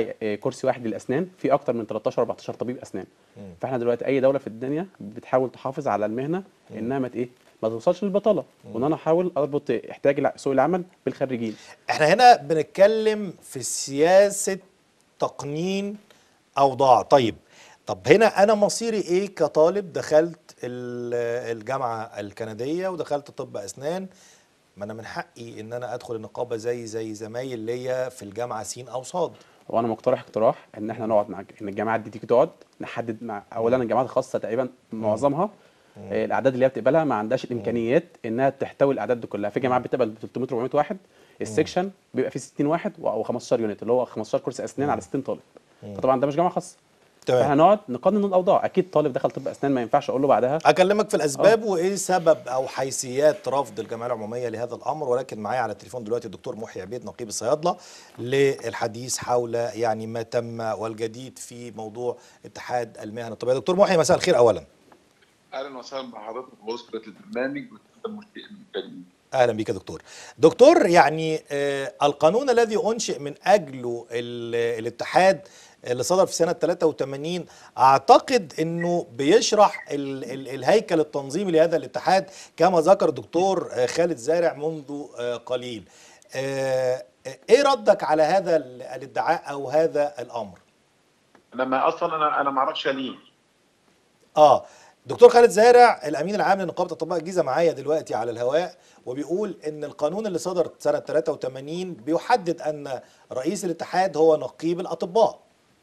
D: معايا آه، كرسي واحد للاسنان في اكتر من 13 14 طبيب اسنان فاحنا دلوقتي اي دوله في الدنيا بتحاول تحافظ على المهنه انها ما ت- ايه ما توصلش للبطاله وان انا احاول اربط احتياج الع- سوق العمل بالخريجين
A: احنا هنا بنتكلم في سياسة تقنين أوضاع طيب طب هنا أنا مصيري إيه كطالب دخلت ال- الجامعة الكندية ودخلت طب أسنان ما أنا من حقي إن أنا أدخل النقابة زي زي زمايل ليا في الجامعة سين أو صاد
D: وانا مقترح اقتراح ان احنا نقعد مع ان الجامعات دي تيجي تقعد نحدد مع اولا الجامعات الخاصه تقريبا معظمها آه، الاعداد اللي هي بتقبلها ما عندهاش الامكانيات انها تحتوي الاعداد دي كلها في جامعات بتقبل 300 400 واحد السكشن بيبقى فيه 60 واحد او 15 يونت اللي هو 15 كرسي اسنان على 60 طالب فطبعا ده مش جامعه خاصه فاحنا
A: تمام
D: نقعد نقنن الاوضاع اكيد طالب دخل طب اسنان ما ينفعش اقول له بعدها
A: أكلمك في الأسباب وإيه سبب أو حيثيات رفض الجمعية العمومية لهذا الأمر ولكن معايا على التليفون دلوقتي الدكتور محي عبيد نقيب الصيادلة للحديث حول يعني ما تم والجديد في موضوع اتحاد المهن الطبية دكتور محي مساء الخير أولا
E: اهلا وسهلا بحضرتك واسره البرنامج والمشتاق الكريم
A: اهلا بك يا دكتور دكتور يعني آه القانون الذي انشئ من اجله ال- الاتحاد اللي صدر في سنه 83 اعتقد انه بيشرح ال ال الهيكل التنظيمي لهذا الاتحاد كما ذكر الدكتور آه خالد زارع منذ آه قليل آه آه، ايه ردك على هذا ال- الادعاء او هذا الامر
E: انا ما اصلا انا انا ما اعرفش ليه
A: اه دكتور خالد زارع الامين العام لنقابه اطباء الجيزه معايا دلوقتي على الهواء وبيقول ان القانون اللي صدر سنه 83 بيحدد ان رئيس الاتحاد هو نقيب الاطباء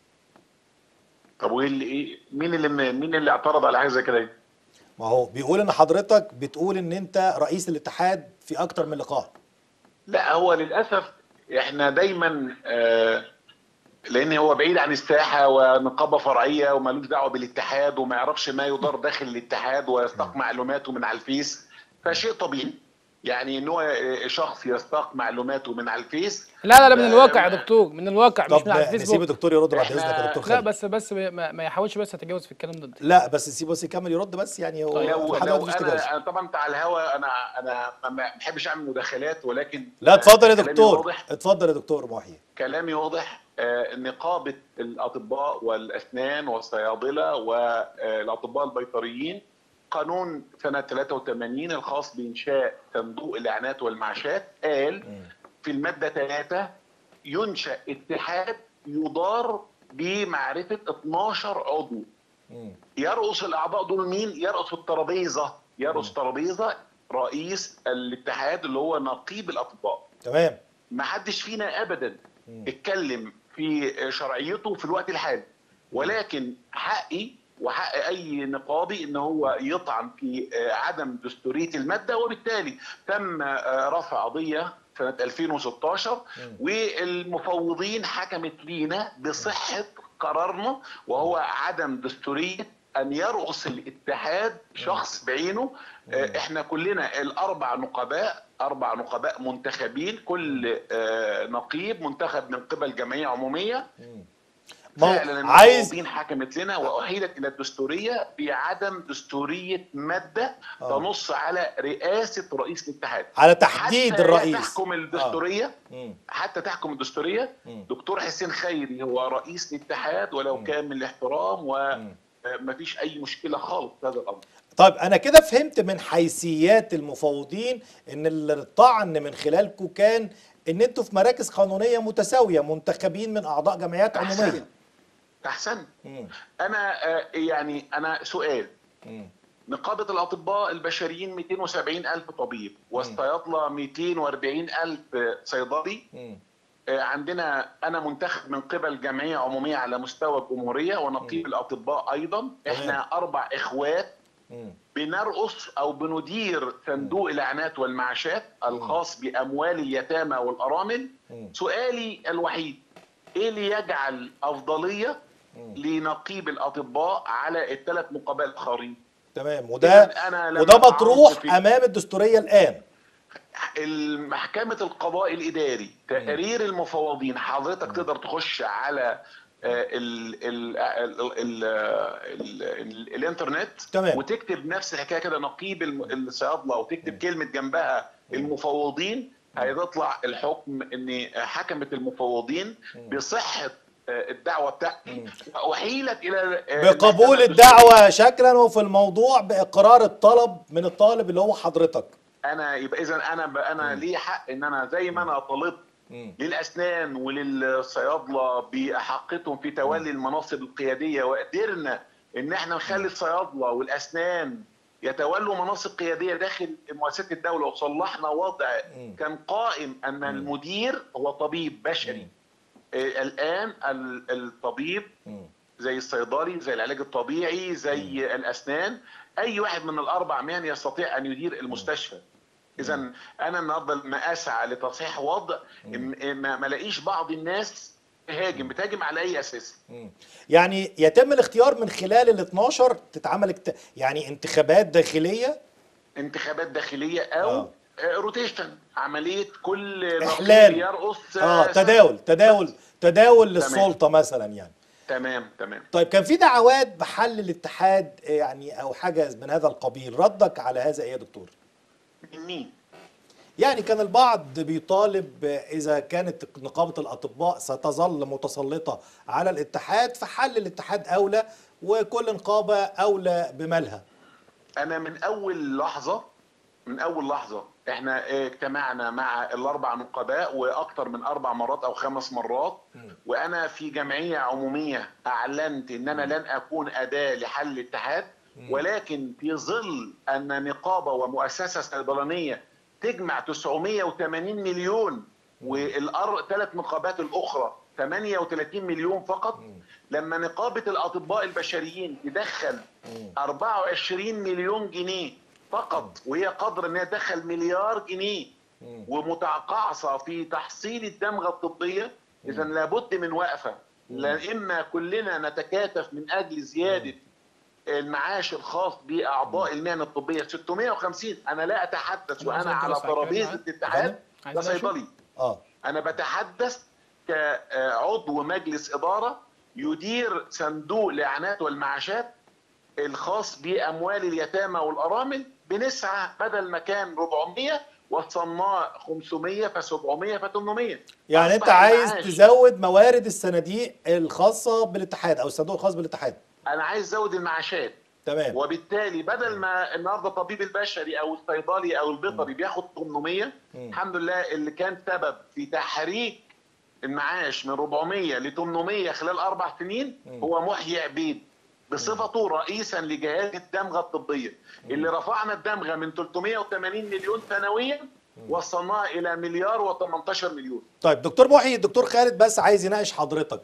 E: طب وايه اللي ايه مين اللي مين اللي اعترض على حاجه زي كده
A: ما هو بيقول ان حضرتك بتقول ان انت رئيس الاتحاد في اكتر من لقاء
E: لا هو للاسف احنا دايما آه لان هو بعيد عن الساحه ونقابه فرعيه ومالوش دعوه بالاتحاد وما يعرفش ما يدار داخل الاتحاد ويستاق معلوماته من على الفيس فشيء طبيعي يعني ان هو شخص يستاق معلوماته من على الفيس
C: لا لا لا من
E: ده
C: الواقع يا
E: ما-
C: دكتور من الواقع مش
A: طب
C: من على
A: نسيب
C: الفيسبوك
A: الدكتور يرد بعد
E: إحنا-
A: اذنك يا دكتور
C: لا
A: خالد
C: بس بس ما, ما يحاولش بس يتجاوز في الكلام ضدي
A: لا بس سيبه بس يكمل يرد بس يعني هو
C: طيب،
E: لو
A: لحد
E: لو
A: دلوقتي مفيش تجاوز.
E: انا أنا طبعا انت على الهوا انا انا ما ما بحبش اعمل مداخلات ولكن
A: لا اتفضل يا
E: كلامي
A: دكتور
E: واضح
A: اتفضل يا دكتور محي
E: كلامي واضح آه، نقابه الاطباء والاسنان والصيادله والاطباء البيطريين قانون سنه 83 الخاص بانشاء صندوق الاعانات والمعاشات قال في الماده 3 ينشا اتحاد يدار بمعرفه 12 عضو
A: مم.
E: يرأس الأعضاء دول مين؟ يرأس الترابيزة يرأس ترابيزة رئيس الاتحاد اللي هو نقيب الأطباء
A: تمام
E: ما حدش فينا أبدا
A: مم.
E: اتكلم في شرعيته في الوقت الحالي ولكن حقي وحق اي نقابي ان هو يطعن في آه، عدم دستوريه الماده وبالتالي تم آه، رفع قضيه سنه 2016 والمفوضين حكمت لينا بصحه قرارنا وهو عدم دستوريه ان يرأس الاتحاد شخص بعينه آه، احنا كلنا الاربع نقباء اربع نقباء منتخبين كل آه، نقيب منتخب من قبل جمعيه عموميه
A: ما هو
E: فعلا
A: عايز
E: المفوضين حكمت لنا واحيلت الى الدستوريه بعدم دستوريه ماده
A: آه.
E: تنص على رئاسه رئيس الاتحاد
A: على تحديد
E: حتى
A: الرئيس
E: تحكم الدستوريه
A: مم.
E: حتى تحكم الدستوريه
A: مم.
E: دكتور حسين خيري هو رئيس الاتحاد ولو
A: مم.
E: كان من الاحترام
A: مم.
E: ومفيش اي مشكله خالص في هذا الامر
A: طيب انا كده فهمت من حيثيات المفوضين ان الطعن من خلالكم كان ان انتوا في مراكز قانونيه متساويه منتخبين من اعضاء جمعيات عموميه
E: احسن احسن
A: مم.
E: انا آه، يعني انا سؤال
A: مم.
E: نقابة الأطباء البشريين 270 ألف طبيب والصيادلة 240 ألف صيدلي
A: مم.
E: آه، عندنا أنا منتخب من قبل جمعية عمومية على مستوى الجمهورية ونقيب الأطباء أيضا إحنا أربع إخوات
A: مم.
E: بنرقص أو بندير صندوق الإعانات والمعاشات الخاص بأموال اليتامى والأرامل
A: مم.
E: سؤالي الوحيد إيه اللي يجعل أفضلية
A: مم.
E: لنقيب الأطباء على الثلاث نقباء الآخرين
A: تمام وده
E: إذن أنا لما
A: وده
E: طعنت
A: مطروح
E: في-
A: امام الدستوريه الان
E: محكمة القضاء الإداري تقرير المفوضين حضرتك تقدر تخش على آه، ال ال ال ال ال ال الانترنت
A: تمام.
E: وتكتب نفس الحكايه كده نقيب الم- الصيادله وتكتب كلمه جنبها المفوضين هيطلع الحكم ان حكمت المفوضين بصحه آه، الدعوه بتاعتي واحيلت الى آه،
A: بقبول
E: المحكمة
A: الدعوة شكلا وفي الموضوع بإقرار الطلب من الطالب اللي هو حضرتك
E: انا يبقى اذا انا ب- انا ليه حق ان انا زي ما انا طالبت للاسنان وللصيادله باحقتهم في تولي المناصب القياديه وقدرنا ان احنا نخلي الصيادله والاسنان يتولوا مناصب قياديه داخل مؤسسات الدوله وصلحنا وضع كان قائم ان المدير هو طبيب بشري آه، الان ال- الطبيب زي الصيدلي زي العلاج الطبيعي زي الاسنان اي واحد من الاربع مهن يستطيع ان يدير المستشفى اذا انا النهارده لما اسعى لتصحيح وضع م- ما ما الاقيش بعض الناس تهاجم بتهاجم على اي اساس
A: يعني يتم الاختيار من خلال ال 12 تتعمل اكت... يعني انتخابات داخلية
E: انتخابات داخليه او
A: آه.
E: آه. روتيشن عمليه كل نقيب
A: إحلال.
E: يرقص
A: اه
E: سنة.
A: تداول تداول تداول للسلطة مثلا يعني
E: تمام تمام
A: طيب كان في دعوات بحل الاتحاد يعني او حاجة من هذا القبيل ردك على هذا ايه يا دكتور؟
E: من مين؟
A: يعني كان البعض بيطالب إذا كانت نقابة الأطباء ستظل متسلطة على الاتحاد فحل الاتحاد أولى وكل نقابة أولى بمالها
E: انا من اول لحظه من اول لحظه احنا اه، اجتمعنا مع الاربع نقباء واكثر من اربع مرات او خمس مرات وانا في جمعيه عموميه اعلنت ان انا لن اكون اداه لحل الاتحاد ولكن في ظل ان نقابه ومؤسسه صيدلانيه تجمع 980 مليون والثلاث نقابات الاخرى 38 مليون فقط لما نقابه الاطباء البشريين تدخل 24 مليون جنيه فقط وهي قادره ان هي تدخل مليار جنيه ومتقاعسه في تحصيل الدمغه الطبيه اذا لابد من وقفه لا اما كلنا نتكاتف من اجل زياده المعاش الخاص باعضاء المهن الطبيه 650 انا لا اتحدث
C: أنا
E: وانا
C: عايز
E: على
C: أدرس على
E: ترابيزه
C: الكلام
E: الاتحاد
C: عايز أدرس.
E: كصيدلي
A: آه
E: انا بتحدث كعضو مجلس اداره يدير صندوق الاعانات والمعاشات الخاص باموال اليتامى والارامل بنسعى بدل ما كان 400 وصلناه 500 ف 700 ف 800
A: يعني أنت
E: أصبح
A: عايز
E: المعاش-
A: تزود موارد الصناديق الخاصة بالاتحاد أو الصندوق الخاص بالاتحاد
E: انا عايز ازود المعاشات
A: تمام
E: وبالتالي بدل ما النهارده الطبيب البشري او الصيدلي او البيطري بياخد 800 الحمد لله اللي كان سبب في تحريك المعاش من 400 ل 800 خلال اربع سنين هو محيي عبيد بصفته رئيسا لجهاز الدمغه الطبيه اللي رفعنا الدمغه من 380 مليون سنويا وصلناها الى مليار و18 مليون
A: طيب دكتور محي الدكتور خالد بس عايز يناقش حضرتك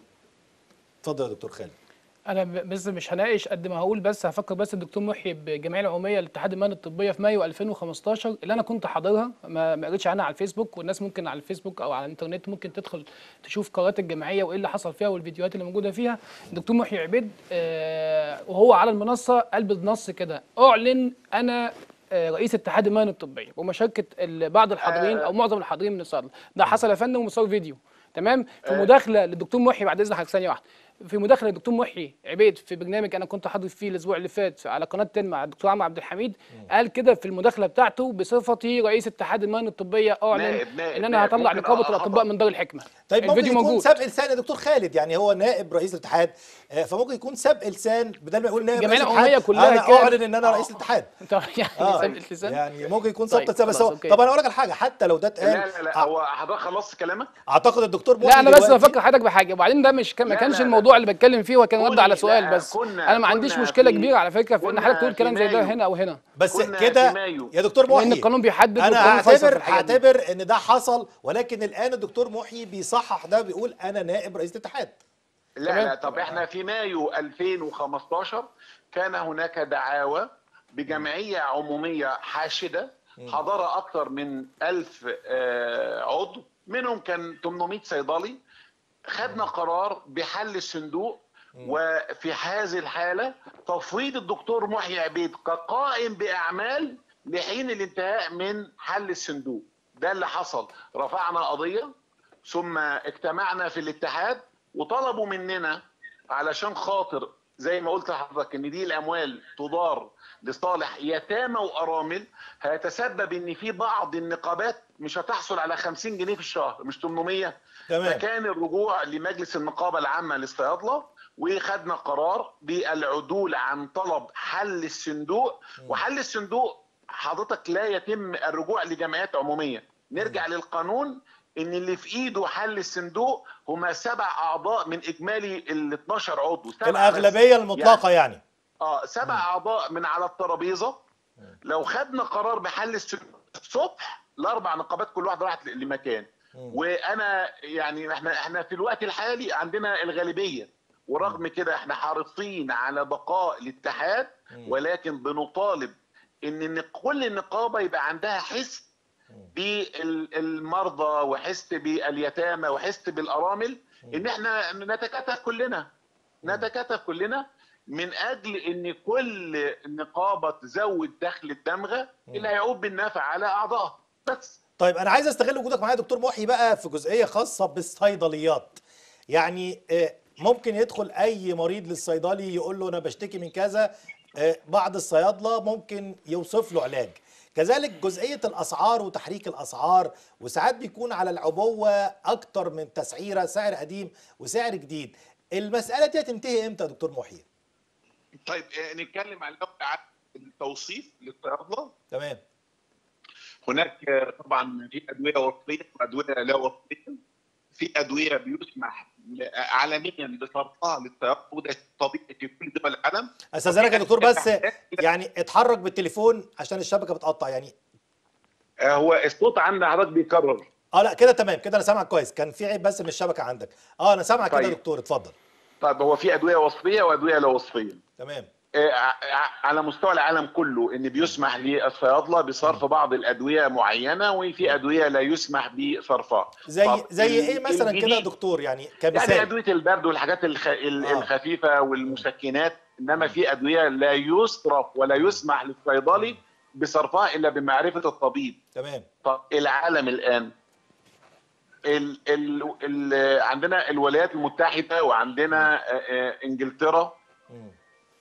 A: اتفضل يا دكتور خالد
C: انا ب- بس مش هناقش قد ما هقول بس هفكر بس الدكتور محي بالجمعيه العموميه لاتحاد المهن الطبيه في مايو 2015 اللي انا كنت حاضرها ما ما قريتش عنها على الفيسبوك والناس ممكن على الفيسبوك او على الانترنت ممكن تدخل تشوف قرارات الجمعيه وايه اللي حصل فيها والفيديوهات اللي موجوده فيها الدكتور محي عبيد آه وهو على المنصه قال بالنص كده اعلن انا آه، رئيس اتحاد المهن الطبيه ومشاركه ال- بعض الحاضرين او معظم الحاضرين من الصيدله ده حصل يا فندم ومصور فيديو تمام في مداخله للدكتور محي بعد اذن حضرتك ثانيه واحده في مداخله للدكتور محي عبيد في برنامج انا كنت حاضر فيه الاسبوع اللي فات على قناه تن مع الدكتور عمرو عبد الحميد قال كده في المداخله بتاعته بصفتي رئيس اتحاد المهن الطبيه اعلن
E: نائب- نائب-
C: ان انا
E: نائب.
C: هطلع
E: ممكن
C: نقابه
E: أخطأ.
C: الاطباء من دار الحكمه
A: طيب ممكن
C: الفيديو
A: يكون
C: موجود
A: سبق لسان يا دكتور خالد يعني هو نائب رئيس الاتحاد آه، فممكن يكون سبق لسان بدل ما يقول نائب
C: الجمعية
A: رئيس
C: العمومية
A: الاتحاد
C: كلها
A: انا
C: كان-
A: اعلن ان انا رئيس الاتحاد
C: طب يعني
A: اه
C: سابق اللسان
A: يعني ممكن يكون
C: طيب،
A: سبق لسان بس
C: خلاص،
A: هو
C: أوكي.
A: طب انا اقول لك على حاجه حتى لو ده اتقال
E: لا لا لا
A: أع-
E: هو حضرتك خلصت كلامك
A: اعتقد الدكتور محي
C: لا انا بس
A: دلوقتي-
C: بفكر حضرتك بحاجه وبعدين ده مش كان ما
E: لا،
C: كانش
E: لا، لا.
C: الموضوع اللي بتكلم فيه هو كان رد
E: كوني-
C: على سؤال
E: لا،
C: بس
E: كنا-
C: انا ما عنديش
E: كنا
C: مشكله
E: في-
C: كبيره على فكره في ان
E: كنا
C: حضرتك تقول
E: في
C: كلام زي ده
E: مايو.
C: هنا او هنا
A: بس
E: كنا
A: كده
E: في مايو.
A: يا دكتور
C: لان
A: محي
C: القانون بيحدد
A: انا
C: والقانون فيصل في
A: هعتبر
C: الحاجات دي.
A: هعتبر ان ده حصل ولكن الان الدكتور محي بيصحح ده بيقول انا نائب رئيس الاتحاد
E: لا
C: تمام؟
E: لا طب احنا في مايو 2015 كان هناك دعاوى بجمعية عمومية حاشدة حضرها أكثر من ألف آه، عضو منهم كان 800 صيدلي خدنا قرار بحل الصندوق وفي هذه الحالة تفويض الدكتور محيي عبيد كقائم بأعمال لحين الانتهاء من حل الصندوق ده اللي حصل رفعنا قضية ثم اجتمعنا في الاتحاد وطلبوا مننا علشان خاطر زي ما قلت لحضرتك ان دي الاموال تدار لصالح يتامى وارامل هيتسبب ان في بعض النقابات مش هتحصل على 50 جنيه في الشهر مش 800
A: تمام
E: فكان الرجوع لمجلس النقابه العامه للصيادله وخدنا قرار بالعدول عن طلب حل الصندوق وحل الصندوق حضرتك لا يتم الرجوع لجمعيات عموميه نرجع للقانون ان اللي في ايده حل الصندوق هما سبع اعضاء من اجمالي ال 12 عضو سبعة بس.
A: الاغلبيه المطلقه يعني
E: اه سبع اعضاء من على الترابيزه لو خدنا قرار بحل الصندوق الصبح الاربع نقابات كل واحده راحت لمكان وانا يعني احنا احنا في الوقت الحالي عندنا الغالبيه ورغم كده احنا حريصين على بقاء الاتحاد ولكن بنطالب ان إن كل النقابه يبقى عندها حس بالمرضى وحس باليتامى وحس بالارامل ان احنا نتكاتف كلنا نتكاتف كلنا من اجل ان كل نقابه تزود دخل الدمغه اللي هيعود بالنفع على اعضائها بس
A: طيب انا عايز استغل وجودك معايا يا دكتور محي بقى في جزئيه خاصه بالصيدليات يعني آه، ممكن يدخل اي مريض للصيدلي يقول له انا بشتكي من كذا آه، بعض الصيادله ممكن يوصف له علاج كذلك جزئيه الاسعار وتحريك الاسعار وساعات بيكون على العبوه اكتر من تسعيره سعر قديم وسعر جديد المساله دي هتنتهي امتى يا دكتور محي
E: طيب آه، نتكلم عن الأول عن التوصيف للصيادله
A: تمام
E: هناك آه، طبعا في ادويه وصفيه وادويه لا وصفيه في ادويه بيسمح ل- عالميا بصرفها للصيادله وده طبيعي في كل دول العالم
A: استاذنك يا دكتور بس يعني اتحرك بالتليفون عشان الشبكه بتقطع يعني
E: آه، هو الصوت عند حضرتك بيكرر
A: اه لا كده تمام كده انا سامعك كويس كان في عيب بس من الشبكه عندك اه انا سامعك كده يا
E: طيب.
A: دكتور اتفضل
E: طيب هو في ادويه وصفيه وادويه لا وصفيه
A: تمام
E: آه، ع- على مستوى العالم كله ان بيسمح للصيادله بصرف بعض الادويه معينه وفي ادويه لا يسمح بصرفها
A: زي
E: طب
A: زي
E: ال-
A: ايه مثلا كده يا
E: الجديد-
A: دكتور يعني
E: يعني
A: كمثال
E: ادويه البرد والحاجات الخ... ال-
A: آه.
E: الخفيفه والمسكنات انما في ادويه لا يصرف ولا يسمح للصيدلي بصرفها الا بمعرفه الطبيب
A: تمام
E: طب العالم الان ال ال ال عندنا الولايات المتحده وعندنا آه، آه، انجلترا
A: مم.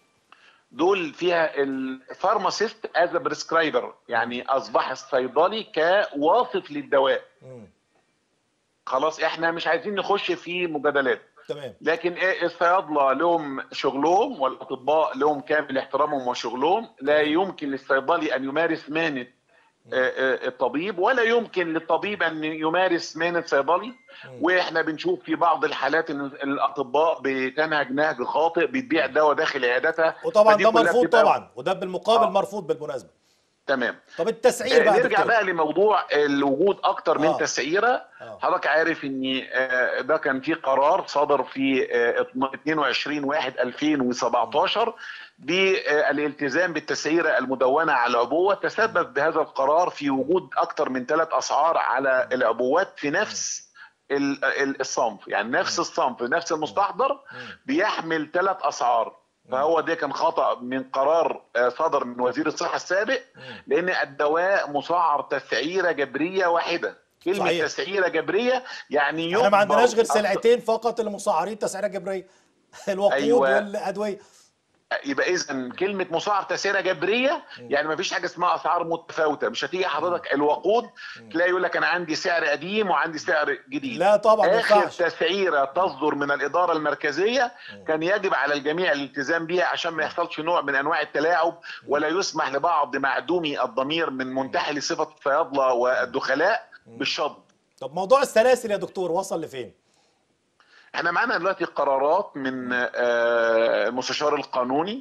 E: دول فيها الفارماسيست از بريسكرايبر يعني اصبح الصيدلي كواصف للدواء
A: مم.
E: خلاص احنا مش عايزين نخش في مجادلات
A: تمام
E: لكن إيه الصيادله لهم شغلهم والاطباء لهم كامل احترامهم وشغلهم لا يمكن للصيدلي ان يمارس مهنه آه، آه، الطبيب ولا يمكن للطبيب ان يمارس مهنه صيدلي واحنا بنشوف في بعض الحالات ان الاطباء بتنهج نهج خاطئ بتبيع دواء داخل عيادتها
A: وطبعا
E: فدي
A: ده
E: كلها
A: مرفوض
E: بتبقى-
A: طبعا وده بالمقابل
E: آه.
A: مرفوض بالمناسبه
E: تمام
A: طب التسعير
E: آه،
A: بقى يا
E: نرجع
A: دكتور
E: بقى لموضوع الوجود اكتر من
A: آه.
E: تسعيره
A: آه.
E: حضرتك عارف ان آه، ده كان في قرار صدر في آه، 22 1 2017 بالالتزام بالتسعيره المدونه على العبوه تسبب بهذا القرار في وجود اكتر من ثلاث اسعار على العبوات في نفس ال- ال- الصنف يعني نفس الصنف نفس المستحضر بيحمل ثلاث اسعار فهو ده كان خطا من قرار آه، صدر من وزير الصحه السابق لان الدواء مسعر تسعيره جبريه واحده كلمه
A: صحيح.
E: تسعيره جبريه يعني
A: احنا ما
E: يجبر
A: عندناش غير
E: الص-
A: سلعتين فقط اللي مسعرين تسعيره جبريه الوقود
E: أيوة.
A: والادويه
E: يبقى اذا كلمه مسعر تسعيره جبريه يعني ما فيش حاجه اسمها اسعار متفاوته مش هتيجي حضرتك الوقود تلاقي يقول لك انا عندي سعر قديم وعندي سعر جديد
A: لا طبعا ما
E: اخر
A: ينفعش
E: تسعيره تصدر من الاداره المركزيه كان يجب على الجميع الالتزام بها عشان ما يحصلش نوع من انواع التلاعب ولا يسمح لبعض معدومي الضمير من منتحل صفه الصيادله والدخلاء بالشطب
A: طب موضوع السلاسل يا دكتور وصل لفين
E: احنا معانا دلوقتي قرارات من آه، المستشار القانوني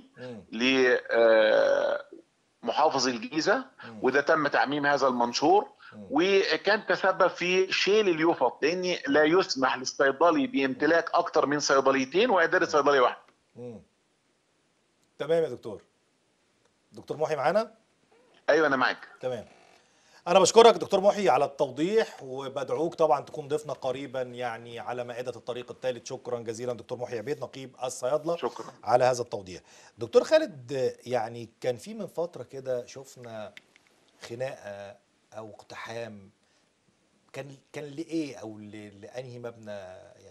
E: لمحافظ الجيزه وده تم تعميم هذا المنشور وكان تسبب في شيل اليفط لان لا يسمح للصيدلي بامتلاك اكثر من صيدليتين واداره صيدليه واحده
A: مم. تمام يا دكتور دكتور محي معانا
E: ايوه انا معاك
A: تمام انا بشكرك دكتور محي على التوضيح وبدعوك طبعا تكون ضيفنا قريبا يعني على مائده الطريق الثالث شكرا جزيلا دكتور محي عبيد نقيب الصيادله
E: شكرا.
A: على هذا التوضيح دكتور خالد يعني كان في من فتره كده شفنا خناقه او اقتحام كان كان لايه او ل- لانهي مبنى يعني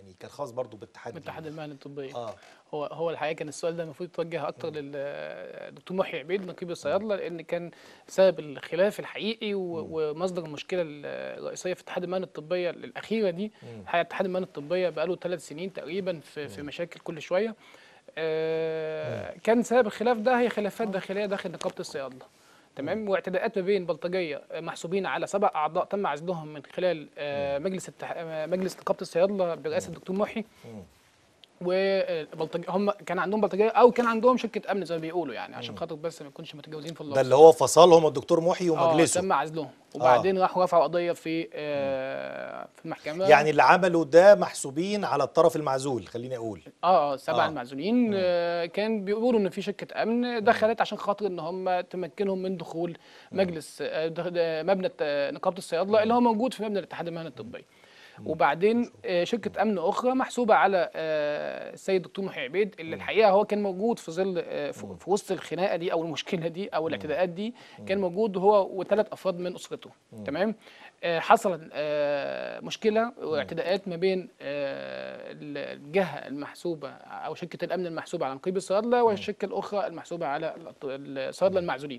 A: يعني كان خاص برضو باتحاد
C: الاتحاد المهني الطبيه
A: اه
C: هو هو الحقيقه كان السؤال ده المفروض يتوجه اكتر للدكتور محي عبيد نقيب الصيادله لان كان سبب الخلاف الحقيقي و- ومصدر المشكله الرئيسيه في اتحاد المهن الطبيه الاخيره دي الحقيقه اتحاد المهن الطبيه بقاله ثلاث سنين تقريبا في في مشاكل كل شويه آه، كان سبب الخلاف ده هي خلافات داخليه داخل نقابه الصيادله تمام واعتداءات ما بين بلطجيه محسوبين على سبع اعضاء تم عزلهم من خلال آه، مجلس التح... آه، مجلس نقابه الصيادله برئاسه الدكتور محي وبلطجيه هم كان عندهم بلطجيه او كان عندهم شركه امن زي ما بيقولوا يعني عشان خاطر بس ما يكونش متجاوزين في اللفظ
A: ده اللي هو فصلهم الدكتور محي
C: اه
A: ومجلسه
C: تم عزلهم وبعدين راحوا رفعوا قضيه في آه في المحكمه
A: يعني اللي عملوا ده محسوبين على الطرف المعزول خليني اقول
C: اه اه سبع
A: آه.
C: آه. المعزولين آه كان بيقولوا ان في شركه امن دخلت عشان خاطر ان هم تمكنهم من دخول مجلس آه دخ- آه، مبنى الت- نقابه الصيادله اللي هو موجود في مبنى الاتحاد المهني الطبي وبعدين آه، شركه امن اخرى محسوبه على آه، السيد دكتور محي عبيد اللي الحقيقه هو كان موجود في ظل آه، في في وسط الخناقه دي او المشكله دي او الاعتداءات دي كان موجود هو وثلاث افراد من اسرته تمام آه، حصل آه، مشكله واعتداءات ما بين آه، الجهه المحسوبه او شركه الامن المحسوبه على نقيب الصيادله والشركه الاخرى المحسوبه على الصيادله المعزولين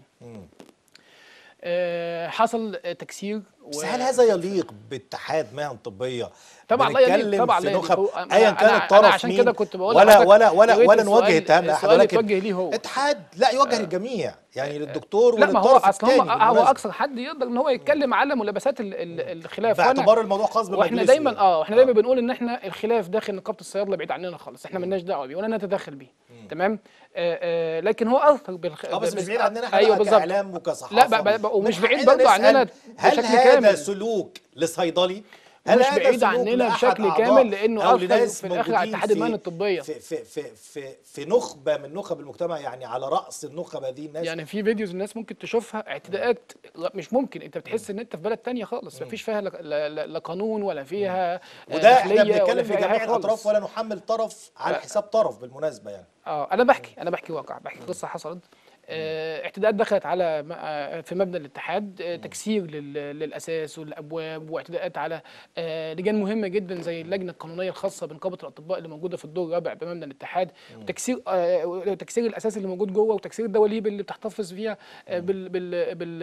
C: آه، حصل آه، تكسير
A: بس
C: و-
A: هل هذا يليق باتحاد مهن طبيه
C: طبعا لا يليق
A: بنتكلم
C: طبعا
A: في
C: لا يليق
A: نخب
C: هو- أنا-
A: ايا
C: أنا-
A: كان
C: أنا
A: الطرف
C: عشان
A: مين
C: كده كنت بقول
A: ولا
C: لحضرتك
A: ولا
C: يا
A: ولا
C: ريت
A: ولا
C: السؤال-
A: نوجه اتهام لاحد
C: السؤال
A: ولكن
C: يتوجه ليه هو.
A: اتحاد لا يوجه للجميع يعني للدكتور
C: لا ما هو
A: وللطرف
C: اصل هو
A: الثاني
C: هو
A: بالمناسبة.
C: اكثر حد يقدر ان هو يتكلم على ملابسات ال- ال- الخلاف وأنا-
A: باعتبار الموضوع خاص بمجلسه
C: واحنا دايما
A: يعني.
C: اه احنا دايما بنقول ان احنا الخلاف داخل نقابه الصيادله بعيد عننا خالص احنا مالناش دعوه بيه ولا نتدخل بيه تمام آه آه لكن هو اثر بالخ...
A: اه بس
C: ب-
A: مش
C: ب-
A: بعيد عننا احنا
C: ايوه
A: بقى
C: بالظبط
A: كاعلام وكصحافه
C: لا بقى بقى ومش
A: من
C: بعيد
A: حقنا
C: برضه
A: نسأل
C: عننا
A: هل
C: بشكل
A: هذا
C: كامل
A: سلوك لصيدلي هل
C: ومش
A: هذا
C: بعيد
A: سلوك
C: عننا
A: لأحد
C: بشكل
A: أعضاء
C: كامل لأنه
A: أو
C: أثر
A: لناس
C: في الآخر على
A: موجودين
C: اتحاد
A: في-
C: المهن الطبية.
A: في في في في, في نخبه من نخب المجتمع يعني على راس النخب هذه الناس
C: يعني في فيديوز الناس ممكن تشوفها اعتداءات لا، مش ممكن انت بتحس ان انت في بلد تانية خالص مفيش فيها لا, لا, لا, لا قانون ولا فيها آه،
A: وده احنا
C: داخلية ولا
A: بنتكلم
C: فيها
A: في
C: أي
A: جميع
C: حاجة خالص.
A: الاطراف ولا نحمل طرف على حساب طرف بالمناسبه يعني
C: اه انا بحكي انا بحكي واقع بحكي قصه حصلت آه، اعتداءات دخلت على م- آه، في مبنى الاتحاد آه، تكسير لل- للاساس والابواب واعتداءات على آه، لجان مهمه جدا زي اللجنه القانونيه الخاصه بنقابه الاطباء اللي موجوده في الدور الرابع بمبنى الاتحاد وتكسير آه، تكسير الاساس اللي موجود جوه وتكسير الدواليب اللي بتحتفظ فيها آه، بال بال بال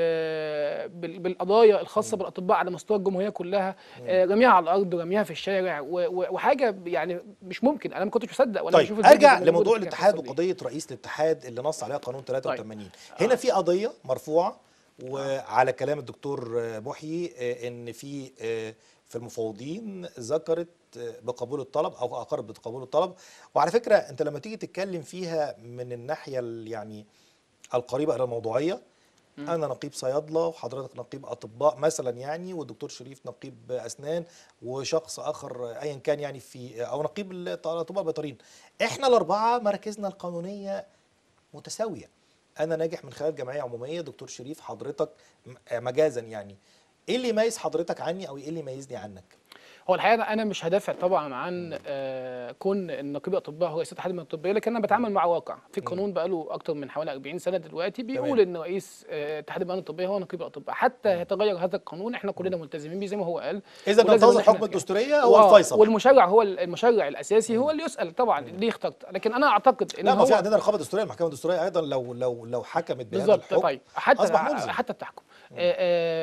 C: بال بالقضايا الخاصه بالاطباء على مستوى الجمهوريه كلها آه، رميها على الارض ورميها في الشارع و- و- وحاجه يعني مش ممكن انا ما كنتش مصدق وانا
A: طيب
C: بشوف الفيديوز
A: ارجع
C: اللي موجودة
A: لموضوع
C: في
A: الاتحاد
C: القصة دي.
A: وقضيه رئيس الاتحاد اللي نص عليها قانون 83 هنا في قضيه مرفوعه وعلى كلام الدكتور آه، محيي آه، ان في آه، في المفوضين ذكرت آه، بقبول الطلب او اقرت بقبول الطلب وعلى فكره انت لما تيجي تتكلم فيها من الناحيه ال- يعني القريبه الى الموضوعيه انا نقيب صيادله وحضرتك نقيب اطباء مثلا يعني والدكتور شريف نقيب اسنان وشخص اخر ايا كان يعني في او نقيب الاطباء البيطريين احنا الاربعه مراكزنا القانونيه متساويه انا ناجح من خلال جمعيه عموميه دكتور شريف حضرتك م- مجازا يعني ايه اللي يميز حضرتك عني او ايه اللي يميزني عنك
C: هو الحقيقه انا مش هدافع طبعا عن آه كون النقيب الاطباء هو رئيس الاتحاد المهني الطبيه لكن انا بتعامل مع واقع في قانون بقاله اكتر من حوالي 40 سنه دلوقتي بيقول
A: تمام.
C: ان رئيس آه، اتحاد المهني الطبيه هو نقيب الاطباء حتى يتغير هذا القانون احنا كلنا ملتزمين بيه زي ما هو قال
A: اذا
C: ولازم
A: ننتظر
C: إن إحنا-
A: حكم الدستوريه هو
C: وآه،
A: الفيصل
C: والمشرع هو ال- المشرع الاساسي هو اللي يسال طبعا ليه اخترت لكن انا اعتقد ان
A: لا ما
C: هو
A: في عندنا رقابه دستوريه المحكمه الدستوريه ايضا لو لو لو حكمت بهذا
C: بالظبط
A: الحكم
C: طيب حتى
A: اصبح ملزم
C: حتى التحكم آه،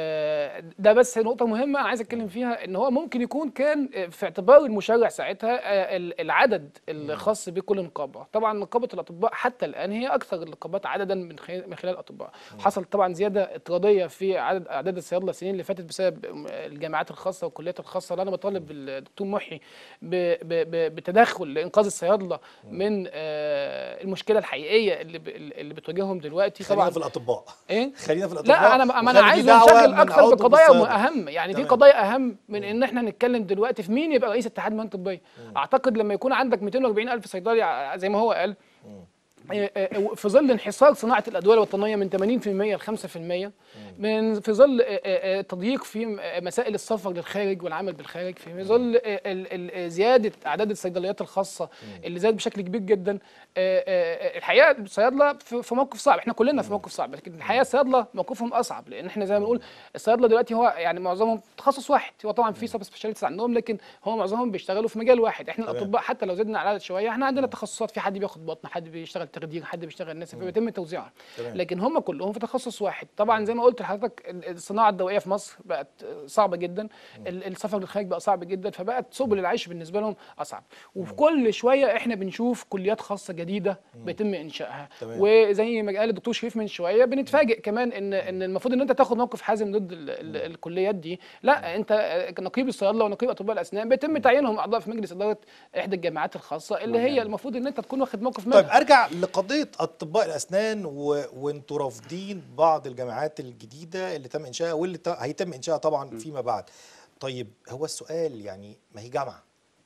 C: آه، ده بس نقطه مهمه انا عايز اتكلم فيها ان هو ممكن يكون كان آه، في اعتبار المشرع ساعتها آه، ال- العدد الخاص بكل نقابه طبعا نقابه الاطباء حتى الان هي اكثر النقابات عددا من خلال من خلال الاطباء حصل طبعا زياده اضطراديه في عدد اعداد الصيادله السنين اللي فاتت بسبب الجامعات الخاصه والكليات الخاصه اللي انا بطالب الدكتور محي ب- ب- ب- بتدخل لانقاذ الصيادله من آه، المشكله الحقيقيه اللي ب- اللي بتواجههم دلوقتي
A: خلينا
C: طبعا
A: في الاطباء
C: ايه
A: خلينا في الاطباء
C: لا انا ما انا
A: وخلي دي
C: عايز
A: دعوة
C: نشغل
A: من
C: اكثر
A: عضو
C: بقضايا
A: بالصيادلة.
C: اهم يعني في
A: تمام.
C: قضايا اهم من ان احنا نتكلم دلوقتي في مين يبقى رئيس اتحاد المهن الطبيه اعتقد لما يكون عندك 240 الف صيدلي ع- زي ما هو قال آه، آه، في ظل انحصار صناعه الادويه الوطنيه من 80% ل 5% من في ظل آه، آه، آه، تضييق في م- آه، مسائل السفر للخارج والعمل بالخارج في ظل آه، ال- ال- زياده اعداد الصيدليات الخاصه اللي زاد بشكل كبير جدا آه، آه، الحقيقه الصيادله في في موقف صعب احنا كلنا في موقف صعب لكن الحقيقه الصيادله موقفهم اصعب لان احنا زي ما بنقول الصيادله دلوقتي هو يعني معظمهم تخصص واحد هو طبعا في سب سبيشاليتيز عندهم لكن هو معظمهم بيشتغلوا في مجال واحد احنا
A: تمام.
C: الاطباء حتى لو زدنا العدد شويه احنا عندنا تخصصات في حد بياخد بطن حد بيشتغل تخدير حد بيشتغل نسا فبيتم توزيعها
A: تمام.
C: لكن هم كلهم في تخصص واحد طبعا زي ما قلت لحضرتك ال- الصناعه الدوائيه في مصر بقت صعبه جدا ال- السفر للخارج بقى صعب جدا فبقت سبل العيش بالنسبه لهم اصعب وفي كل شويه احنا بنشوف كليات خاصه جديده بيتم انشائها
A: تمام.
C: وزي ما قال الدكتور شريف من شويه بنتفاجئ كمان ان ان المفروض ان انت تاخد موقف حازم ضد ال ال الكليات دي لا انت آه، نقيب الصيادله ونقيب اطباء الاسنان بيتم تعيينهم اعضاء في مجلس اداره احدى الجامعات الخاصه اللي هي المفروض ان انت تكون واخد موقف منها
A: طيب ارجع لقضيه اطباء الاسنان و... وانتوا رافضين بعض الجامعات الجديده اللي تم انشائها واللي ت... هيتم انشائها طبعا فيما بعد طيب هو السؤال يعني ما هي جامعه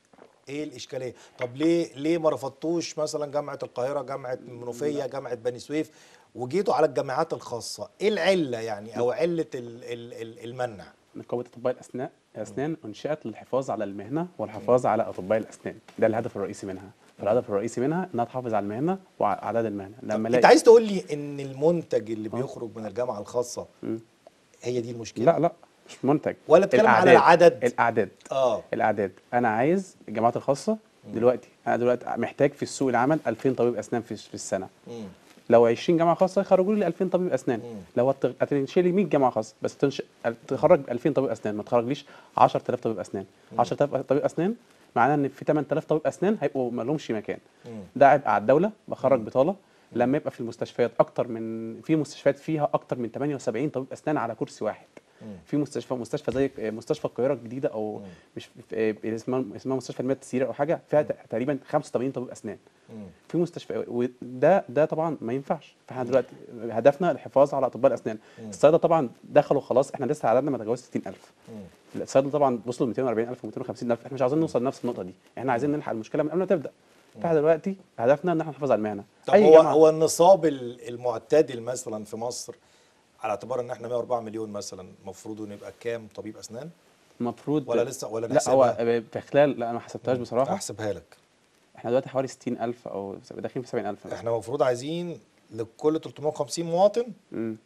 A: ايه الاشكاليه طب ليه ليه ما رفضتوش مثلا جامعه القاهره جامعه المنوفيه جامعه بني سويف وجيتوا على الجامعات الخاصه ايه العله يعني او عله ال... ال... ال... المنع
D: نقابه اطباء الاسنان الاسنان انشئت للحفاظ على المهنه والحفاظ على اطباء الاسنان ده الهدف الرئيسي منها فالهدف الرئيسي منها انها تحافظ على المهنه واعداد المهنه لما
A: انت عايز تقول لي ان المنتج اللي بيخرج من الجامعه الخاصه
D: مم.
A: هي دي المشكله
D: لا لا مش منتج
A: ولا بتتكلم على العدد
D: الاعداد
A: اه
D: الاعداد انا عايز الجامعات الخاصه دلوقتي انا دلوقتي محتاج في السوق العمل 2000 طبيب اسنان في في السنه
A: مم.
D: لو 20 جامعه خاصه يخرجوا لي 2000 طبيب اسنان
A: مم.
D: لو هت- هتنشئ لي 100 جامعه خاصه بس تنشئ تخرج 2000 طبيب اسنان ما تخرجليش 10000 طبيب اسنان 10000 طبيب اسنان معناه ان في 8000 طبيب اسنان هيبقوا ما لهمش مكان
A: مم.
D: ده عبء على الدوله بخرج بطاله لما يبقى في المستشفيات اكتر من في مستشفيات فيها اكتر من 78 طبيب اسنان على كرسي واحد
A: مم.
D: في مستشفى مستشفى زي مستشفى القاهره الجديده او
A: مم.
D: مش في- اسمها اسمها مستشفى المياه التسيير او حاجه فيها تقريبا 85 طبيب اسنان
A: مم.
D: في مستشفى وده ده طبعا ما ينفعش فاحنا دلوقتي هدفنا الحفاظ على اطباء الاسنان الصيادله طبعا دخلوا خلاص احنا لسه عددنا ما تجاوزش 60000
A: مم.
D: الصيادله طبعا وصلوا 240000 و250000 احنا مش عاوزين نوصل لنفس النقطه دي احنا عايزين نلحق المشكله من قبل ما تبدا فاحنا دلوقتي هدفنا ان احنا نحافظ على المهنه
A: طب هو هو النصاب ال- المعتدل مثلا في مصر على اعتبار ان احنا 104 مليون مثلا المفروض انه يبقى كام طبيب اسنان
D: المفروض
A: ولا لسه ولا
D: لا هو
A: نحسبها؟
D: في خلال لا انا ما حسبتهاش بصراحه
A: احسبها لك
D: احنا دلوقتي حوالي 60000 او داخلين في 70000
A: احنا المفروض عايزين لكل 350 مواطن
D: امم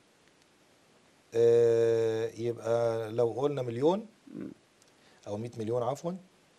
A: آه يبقى لو قلنا مليون او 100 مليون عفوا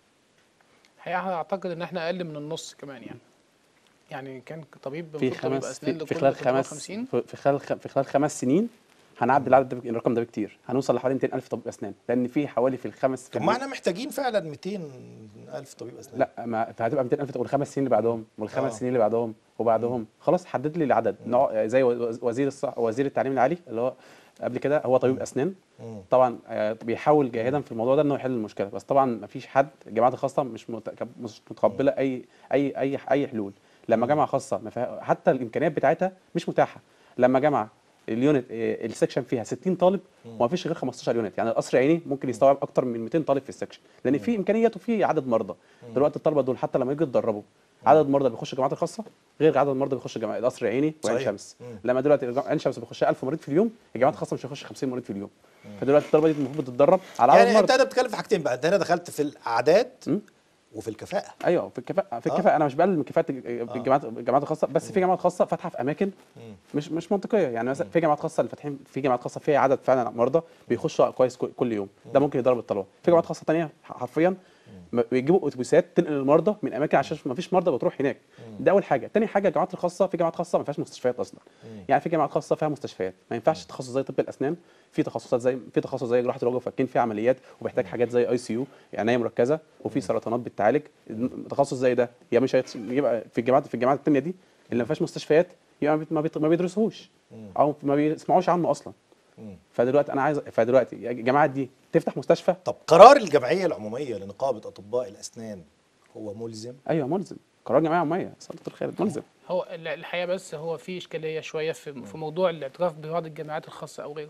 C: الحقيقه اعتقد ان احنا اقل من النص كمان يعني يعني كان طبيب
D: في
C: المفروض طبيب
D: خمس
C: اسنان
D: في, في
C: لكل
D: خلال خمس
C: 350.
D: في في خلال خ- في خلال خمس سنين هنعدي العدد ده بك- الرقم ده بكتير هنوصل لحوالي 200000 طبيب اسنان لان في حوالي في الخمس
A: طب ما احنا محتاجين فعلا 200 الف طبيب اسنان
D: لا ما هتبقى 200000 والخمس سنين اللي بعدهم والخمس
A: آه.
D: سنين اللي بعدهم وبعدهم خلاص حدد لي العدد نوع زي وز- وزير الصح وزير التعليم العالي اللي هو قبل كده هو طبيب اسنان
A: مم.
D: طبعا آه، بيحاول جاهدا في الموضوع ده انه يحل المشكله بس طبعا ما فيش حد الجامعات الخاصه مش مت- مش متقبله اي اي اي اي حلول لما جامعه خاصه ما فيها حتى الامكانيات بتاعتها مش متاحه لما جامعه اليونت آه، السكشن فيها 60 طالب وما فيش غير 15 يونت يعني القصر العيني ممكن يستوعب اكتر من 200 طالب في السكشن لان في امكانيات وفي عدد مرضى دلوقتي الطلبه دول حتى لما يجوا يتدربوا عدد مرضى بيخش الجامعات الخاصه غير عدد مرضى بيخش جامعه القصر العيني وعين
A: صحيح.
D: شمس
A: مم.
D: لما دلوقتي الجامعة- عين شمس بيخش 1000 مريض في اليوم الجامعات الخاصه مش هيخش 50 مريض في اليوم فدلوقتي الطلبه دي المفروض تتدرب على عدد
A: يعني انت
D: مرضى
A: هنا بتتكلم في حاجتين بقى انت هنا دخلت في الاعداد
D: مم.
A: وفي الكفاءه
D: ايوه في الكفاءه في
A: آه.
D: الكفاءه انا مش بقلل من كفاءه الج- الجامعات الجامعات الخاصه بس في جامعات خاصه فاتحه في اماكن
A: مم.
D: مش مش منطقيه يعني مثلا في جامعات خاصه اللي فاتحين في جامعات خاصه فيها عدد فعلا مرضى بيخشوا كويس كل- كل يوم ده ممكن يضرب الطلبه في جامعات خاصه تانية حرفيا م- بيجيبوا اتوبيسات تنقل المرضى من اماكن عشان ما فيش مرضى بتروح هناك ده اول حاجه تاني حاجه الجامعات الخاصه في جامعات خاصه ما فيهاش مستشفيات اصلا يعني في جامعات خاصه فيها مستشفيات ما ينفعش تخصص زي طب الاسنان في تخصصات زي في تخصص زي جراحه الوجه وفكين فيه عمليات وبيحتاج حاجات زي اي سي يو عنايه مركزه وفي سرطانات بتعالج تخصص زي ده يا مش هيت- يبقى في الجامعات في الجامعات التانيه دي اللي ما فيهاش مستشفيات يبقى ما بيت- ما بيت- ما بيدرسوهوش او ما بيسمعوش عنه اصلا
A: مم.
D: فدلوقتي انا عايز فدلوقتي الجامعات دي تفتح مستشفى
A: طب قرار الجمعيه العموميه لنقابه اطباء الاسنان هو ملزم
D: ايوه ملزم قرار جمعيه عموميه صلاه الخالد ملزم
C: هو ال- الحقيقه بس هو في اشكاليه شويه في في موضوع الاعتراف ببعض الجامعات الخاصه او غيره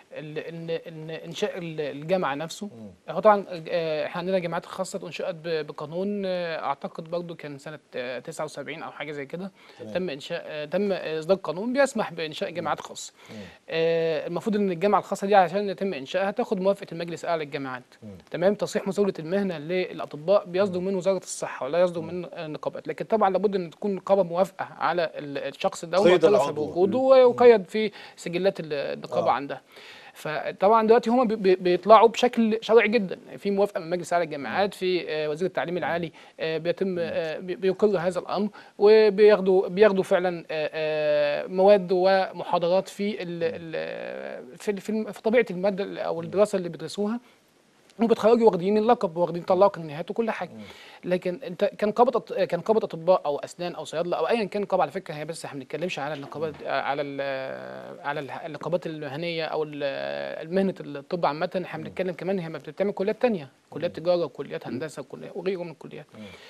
C: ال- ان ان انشاء ال- الجامعه نفسه هو طبعا آه، احنا عندنا جامعات خاصه انشئت ب- بقانون آه، اعتقد برضو كان سنه آه، 79 او حاجه زي كده تم انشاء آه، تم اصدار قانون بيسمح بانشاء جامعات خاصه آه، المفروض ان الجامعه الخاصه دي عشان يتم انشائها تاخد موافقه المجلس الاعلى للجامعات تمام تصحيح مزاوله المهنه للاطباء بيصدر من وزاره الصحه ولا يصدر من النقابات لكن طبعا لابد ان تكون النقابه موافقه على ال- الشخص ده
A: قيد
C: ومعترفه
A: العضو.
C: بوجوده ويقيد في سجلات النقابه
A: آه.
C: عندها فطبعا دلوقتي هم بيطلعوا بشكل شرعي جدا في موافقه من مجلس اعلى الجامعات في آه، وزير التعليم العالي آه، بيتم آه، بي- بيقر هذا الامر وبياخدوا بياخدوا فعلا آه، آه، مواد ومحاضرات في ال ال في في الم- في طبيعه الماده او الدراسه اللي بيدرسوها وبتخرجوا واخدين اللقب واخدين طلعوا كارنيهات وكل حاجه لكن انت كان قابض أط- كان قابض اطباء او اسنان او صيادله او ايا كان قابض على فكره هي بس احنا ما بنتكلمش على النقابات على ال على ال- النقابات المهنيه او ال- مهنه الطب عامه احنا بنتكلم كمان هي ما بتعمل كليات تانية كليات تجاره وكليات هندسه وكليات وغيره من الكليات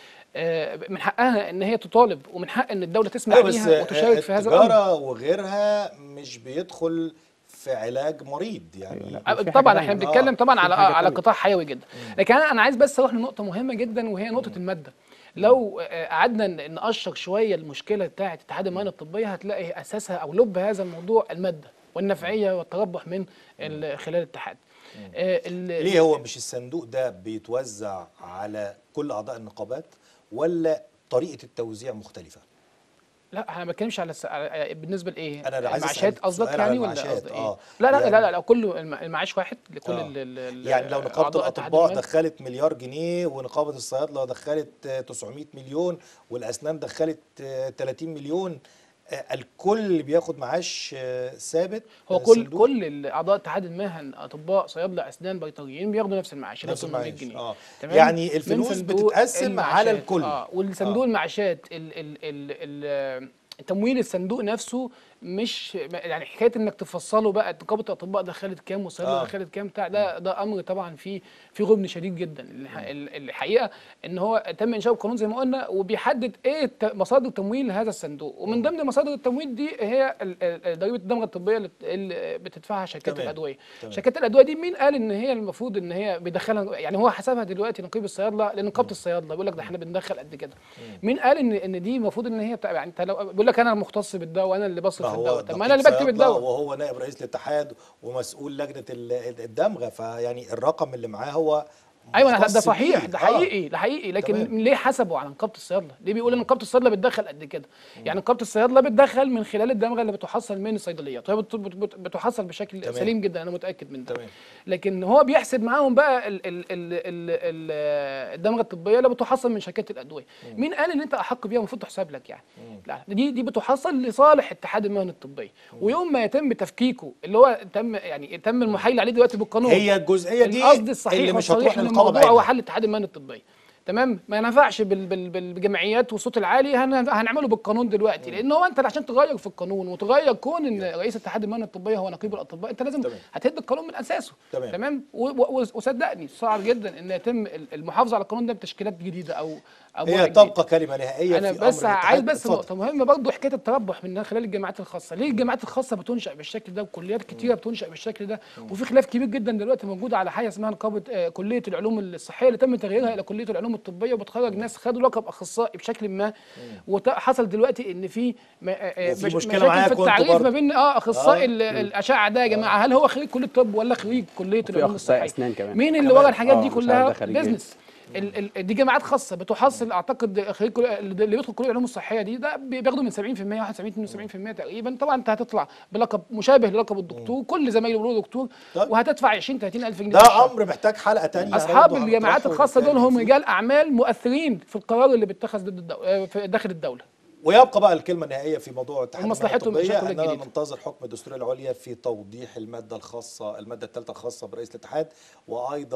C: آه، من حقها ان هي تطالب ومن حق ان الدوله تسمع
A: ايوه بس
C: بيها وتشارك في هذا الامر
A: التجاره وغيرها مش بيدخل في علاج مريض يعني
D: أيوة، لا.
C: أه،
D: في حاجة
C: طبعا
D: تانية.
C: احنا بنتكلم
A: آه،
C: طبعا
D: في
C: على
D: حاجة
C: على
D: تانية.
C: قطاع حيوي جدا لكن انا انا عايز بس اروح لنقطه مهمه جدا وهي نقطه الماده لو آه، قعدنا ن- نقشر شويه المشكله بتاعه اتحاد المهن الطبيه هتلاقي اساسها او لب هذا الموضوع الماده والنفعيه والتربح من ال- خلال الاتحاد آه، ال-
A: ليه هو مش الصندوق ده بيتوزع على كل اعضاء النقابات ولا طريقه التوزيع مختلفه
C: لا انا ما بتكلمش على, الس... على بالنسبه لايه
A: أنا عايز
C: المعاشات
A: أسأل
C: قصدك
A: سؤال على
C: يعني ولا
A: المعاشات،
C: قصدك ايه
A: آه.
C: لا لا
A: يعني-
C: لا لا, لا كل الم- المعاش واحد لكل
A: آه.
C: ال... ال... ال-
A: يعني لو نقابه
C: أعضاء اتحاد
A: الاطباء
C: المهن.
A: دخلت مليار جنيه ونقابه الصيادله دخلت آه، 900 مليون والاسنان دخلت آه، 30 مليون آه، الكل بياخد معاش آه، ثابت
C: هو
A: آه،
C: كل
A: صندوق؟
C: كل اعضاء اتحاد المهن اطباء صيادله اسنان بيطريين بياخدوا نفس المعاش اللي هو
A: نفس
C: 800
A: المعاش،
C: جنيه
A: آه.
C: تمام؟
A: يعني
C: من
A: الفلوس
C: صندوق
A: بتتقسم على
C: المعاشات.
A: الكل.
C: اه والصندوق
A: آه.
C: المعاشات ال ال ال ال تمويل الصندوق نفسه مش يعني حكايه انك تفصله بقى نقابه الاطباء دخلت كام والصيادله
A: آه.
C: دخلت كام بتاع ده ده امر طبعا فيه في غبن شديد جدا الح- ال- الحقيقه ان هو تم انشاء القانون زي ما قلنا وبيحدد ايه الت- مصادر تمويل هذا الصندوق ومن ضمن مصادر التمويل دي هي ال- ال- ضريبه الدمغه الطبيه اللي بت- اللي بتدفعها شركات
A: تمام.
C: الادويه
A: تمام.
C: شركات الادويه دي مين قال ان هي المفروض ان هي بيدخلها يعني هو حسبها دلوقتي نقيب الصيادله لنقابه الصيادله بيقول لك ده احنا بندخل قد كده مين قال ان ان دي المفروض ان هي بتاع يعني انت لو بيقول لك انا المختص بالدواء وانا اللي بصرف
A: فهو
C: الدواء طب ما
A: نقيب
C: انا اللي بكتب
A: صيادلة
C: الدواء
A: وهو نائب رئيس الاتحاد ومسؤول لجنه ال- الدمغه فيعني الرقم اللي معاه هو
C: ايوه ده
A: مختص
C: صحيح
A: بيه.
C: ده
A: آه.
C: حقيقي ده حقيقي لكن
A: تمام.
C: ليه حسبوا على نقابه الصيادله؟ ليه بيقول ان نقابه الصيادله بتدخل قد كده؟ يعني نقابه الصيادله بتدخل من خلال الدمغه اللي بتحصل من الصيدليات وهي بت- بت- بت- بتحصل بشكل
A: تمام.
C: سليم جدا انا متاكد من ده
A: تمام.
C: لكن هو بيحسب معاهم بقى ال ال ال ال ال الدمغه الطبيه اللي بتحصل من شركات الادويه مين قال ان انت احق بيها المفروض تحسب لك يعني لا دي دي بتحصل لصالح اتحاد المهن الطبيه ويوم ما يتم تفكيكه اللي هو تم يعني تم المحايل عليه دلوقتي بالقانون
A: هي الجزئيه دي
C: القصد الصحيح
A: اللي مش
C: والصريح
A: هتروح
C: من
A: للنقابه
C: الموضوع هو
A: بعينها
C: حل اتحاد المهن الطبيه تمام ما ينفعش بال بال بال بالجمعيات والصوت العالي هن هنعمله بالقانون دلوقتي لان هو انت عشان تغير في القانون وتغير كون ان رئيس اتحاد المهن الطبيه هو نقيب الاطباء انت لازم
A: تمام.
C: هتهد القانون من اساسه
A: تمام.
C: تمام و- و- وصدقني صعب جدا ان يتم المحافظه على القانون ده بتشكيلات جديده او او
A: هي
C: وضع جديد.
A: تبقى كلمه نهائيه
C: انا
A: في
C: بس
A: أمر
C: عايز
A: الاتحاد.
C: بس
A: اتفضل.
C: نقطه مهمه برضو حكايه التربح من خلال الجامعات الخاصه ليه الجامعات الخاصه بتنشا بالشكل ده وكليات كتيره بتنشا بالشكل ده وفي خلاف كبير جدا دلوقتي موجود على حاجه اسمها نقابه آه، كليه العلوم الصحيه اللي تم تغييرها الى كليه العلوم الطبيه وبتخرج ناس خدوا لقب اخصائي بشكل ما وحصل دلوقتي ان في م- آه، آه،
A: وفي
C: مش-
A: مشكلة
C: مشاكل
A: معاكم
C: في
A: انتوا
C: التعريف
A: برضو.
C: ما بين اه اخصائي
A: آه.
C: ال- الاشعه ده يا جماعه هل هو خريج كليه طب ولا خريج كليه العلوم
D: أخصائي
C: الصحيه
D: أسنان كمان.
C: مين اللي
A: كمان.
C: ورا الحاجات
D: آه،
C: دي
D: مش
C: كلها
D: عارف ده خريج إيه.
C: بيزنس ال ال دي جامعات خاصه بتحصل اعتقد خريج كل- اللي بيدخل كليه العلوم الصحيه دي ده بي- بياخدوا من 70% 71 72% تقريبا طبعا انت هتطلع بلقب مشابه للقب الدكتور كل زمايله بيقولوا دكتور
A: طيب.
C: وهتدفع 20 30 الف جنيه
A: ده
C: في الشهر.
A: امر محتاج حلقه تانية
C: اصحاب
A: برضه
C: الجامعات
A: هنطرحه
C: الخاصه دول
A: ونتكلم
C: هم
A: فيه.
C: رجال اعمال مؤثرين في القرار اللي بيتخذ ضد الدولة في داخل الدوله
A: ويبقى بقى الكلمه النهائيه في موضوع اتحاد
C: ومصلحتهم
A: المهن الطبية
C: بشكل
A: اننا
C: جديد.
A: ننتظر حكم الدستوريه العليا في توضيح الماده الخاصه الماده الثالثه الخاصه برئيس الاتحاد وايضا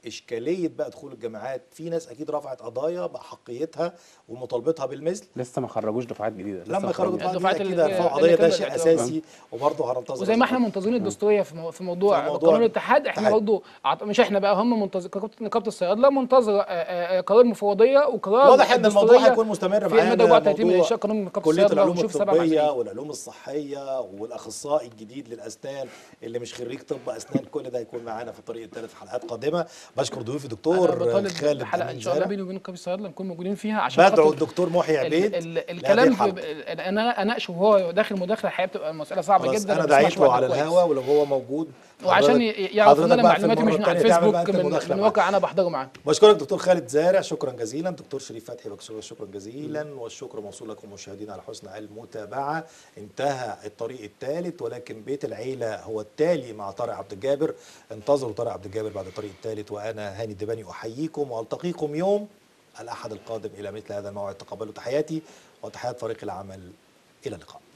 A: اشكاليه بقى دخول الجامعات في ناس اكيد رفعت قضايا بحقيتها ومطالبتها بالمثل
D: لسه ما خرجوش دفعات جديده لسه
A: لما
D: ما
A: يخرجوا
D: خرجوش.
A: دفعات
C: الدفعات
A: اكيد
C: اللي-
A: هيرفعوا
C: اللي
A: قضيه ده
C: كملت
A: شيء
C: الاعتراف.
A: اساسي وبرضه هننتظر
C: وزي ما احنا
A: الخطوة.
C: منتظرين الدستوريه في مو- في موضوع
A: في موضوع
C: قانون الاتحاد احنا
A: الاتحاد.
C: برضه عط- مش احنا بقى هم منتظر نقابة- نقابه الصيادله منتظره آه، آه، آه، قرار المفوضيه وقرار
A: واضح ان الموضوع
C: الدستورية
A: هيكون مستمر
C: في
A: معانا
C: الماده 34 من
A: موضوع
C: انشاء قانون نقابه
A: كليه
C: الصيادله
A: العلوم
C: ونشوف سبع مع
A: الطبيه
C: سنين.
A: والعلوم الصحيه والاخصائي الجديد للاسنان اللي مش خريج طب اسنان كل ده هيكون معانا في الطريق الثالث في حلقات قادمه بشكر ضيوفي
C: انا
A: دكتور
C: بطالب
A: خالد
C: حلقه
A: أمين
C: ان شاء الله
A: زارع.
C: بيني وبين نقابه الصيادله نكون موجودين فيها عشان
A: بدعو
C: خاطر
A: الدكتور محي
C: ال-
A: عبيد
C: ال-
A: لهذه
C: الكلام
A: الحلقة.
C: في ان انا اناقشه وهو داخل مداخله الحقيقه بتبقى مساله صعبه
A: خلاص
C: جدا
A: انا
C: ما بسمعش
A: دعيته
C: وقت
A: على
C: كويس.
A: الهوا ولو هو موجود
C: وعشان
A: حضرتك-
C: ي- يعرف ان
A: حضرتك
C: انا
A: بقى في
C: معلوماتي مش
A: المرة
C: من على
A: التانية تعمل
C: الفيسبوك
A: بقى أنت
C: من,
A: مداخلة
C: من
A: معاك.
C: واقع انا بحضره معاه
A: بشكرك دكتور خالد زارع شكرا جزيلا دكتور شريف فتحي بشكرك شكرا جزيلا والشكر موصول لكم مشاهدينا على حسن المتابعه انتهى الطريق الثالث ولكن بيت العيله هو التالي مع طارق عبد الجابر انتظروا طارق عبد الجابر بعد الطريق الثالث وانا هاني الدباني احييكم والتقيكم يوم الاحد القادم الى مثل هذا الموعد تقبلوا تحياتي وتحيات فريق العمل الى اللقاء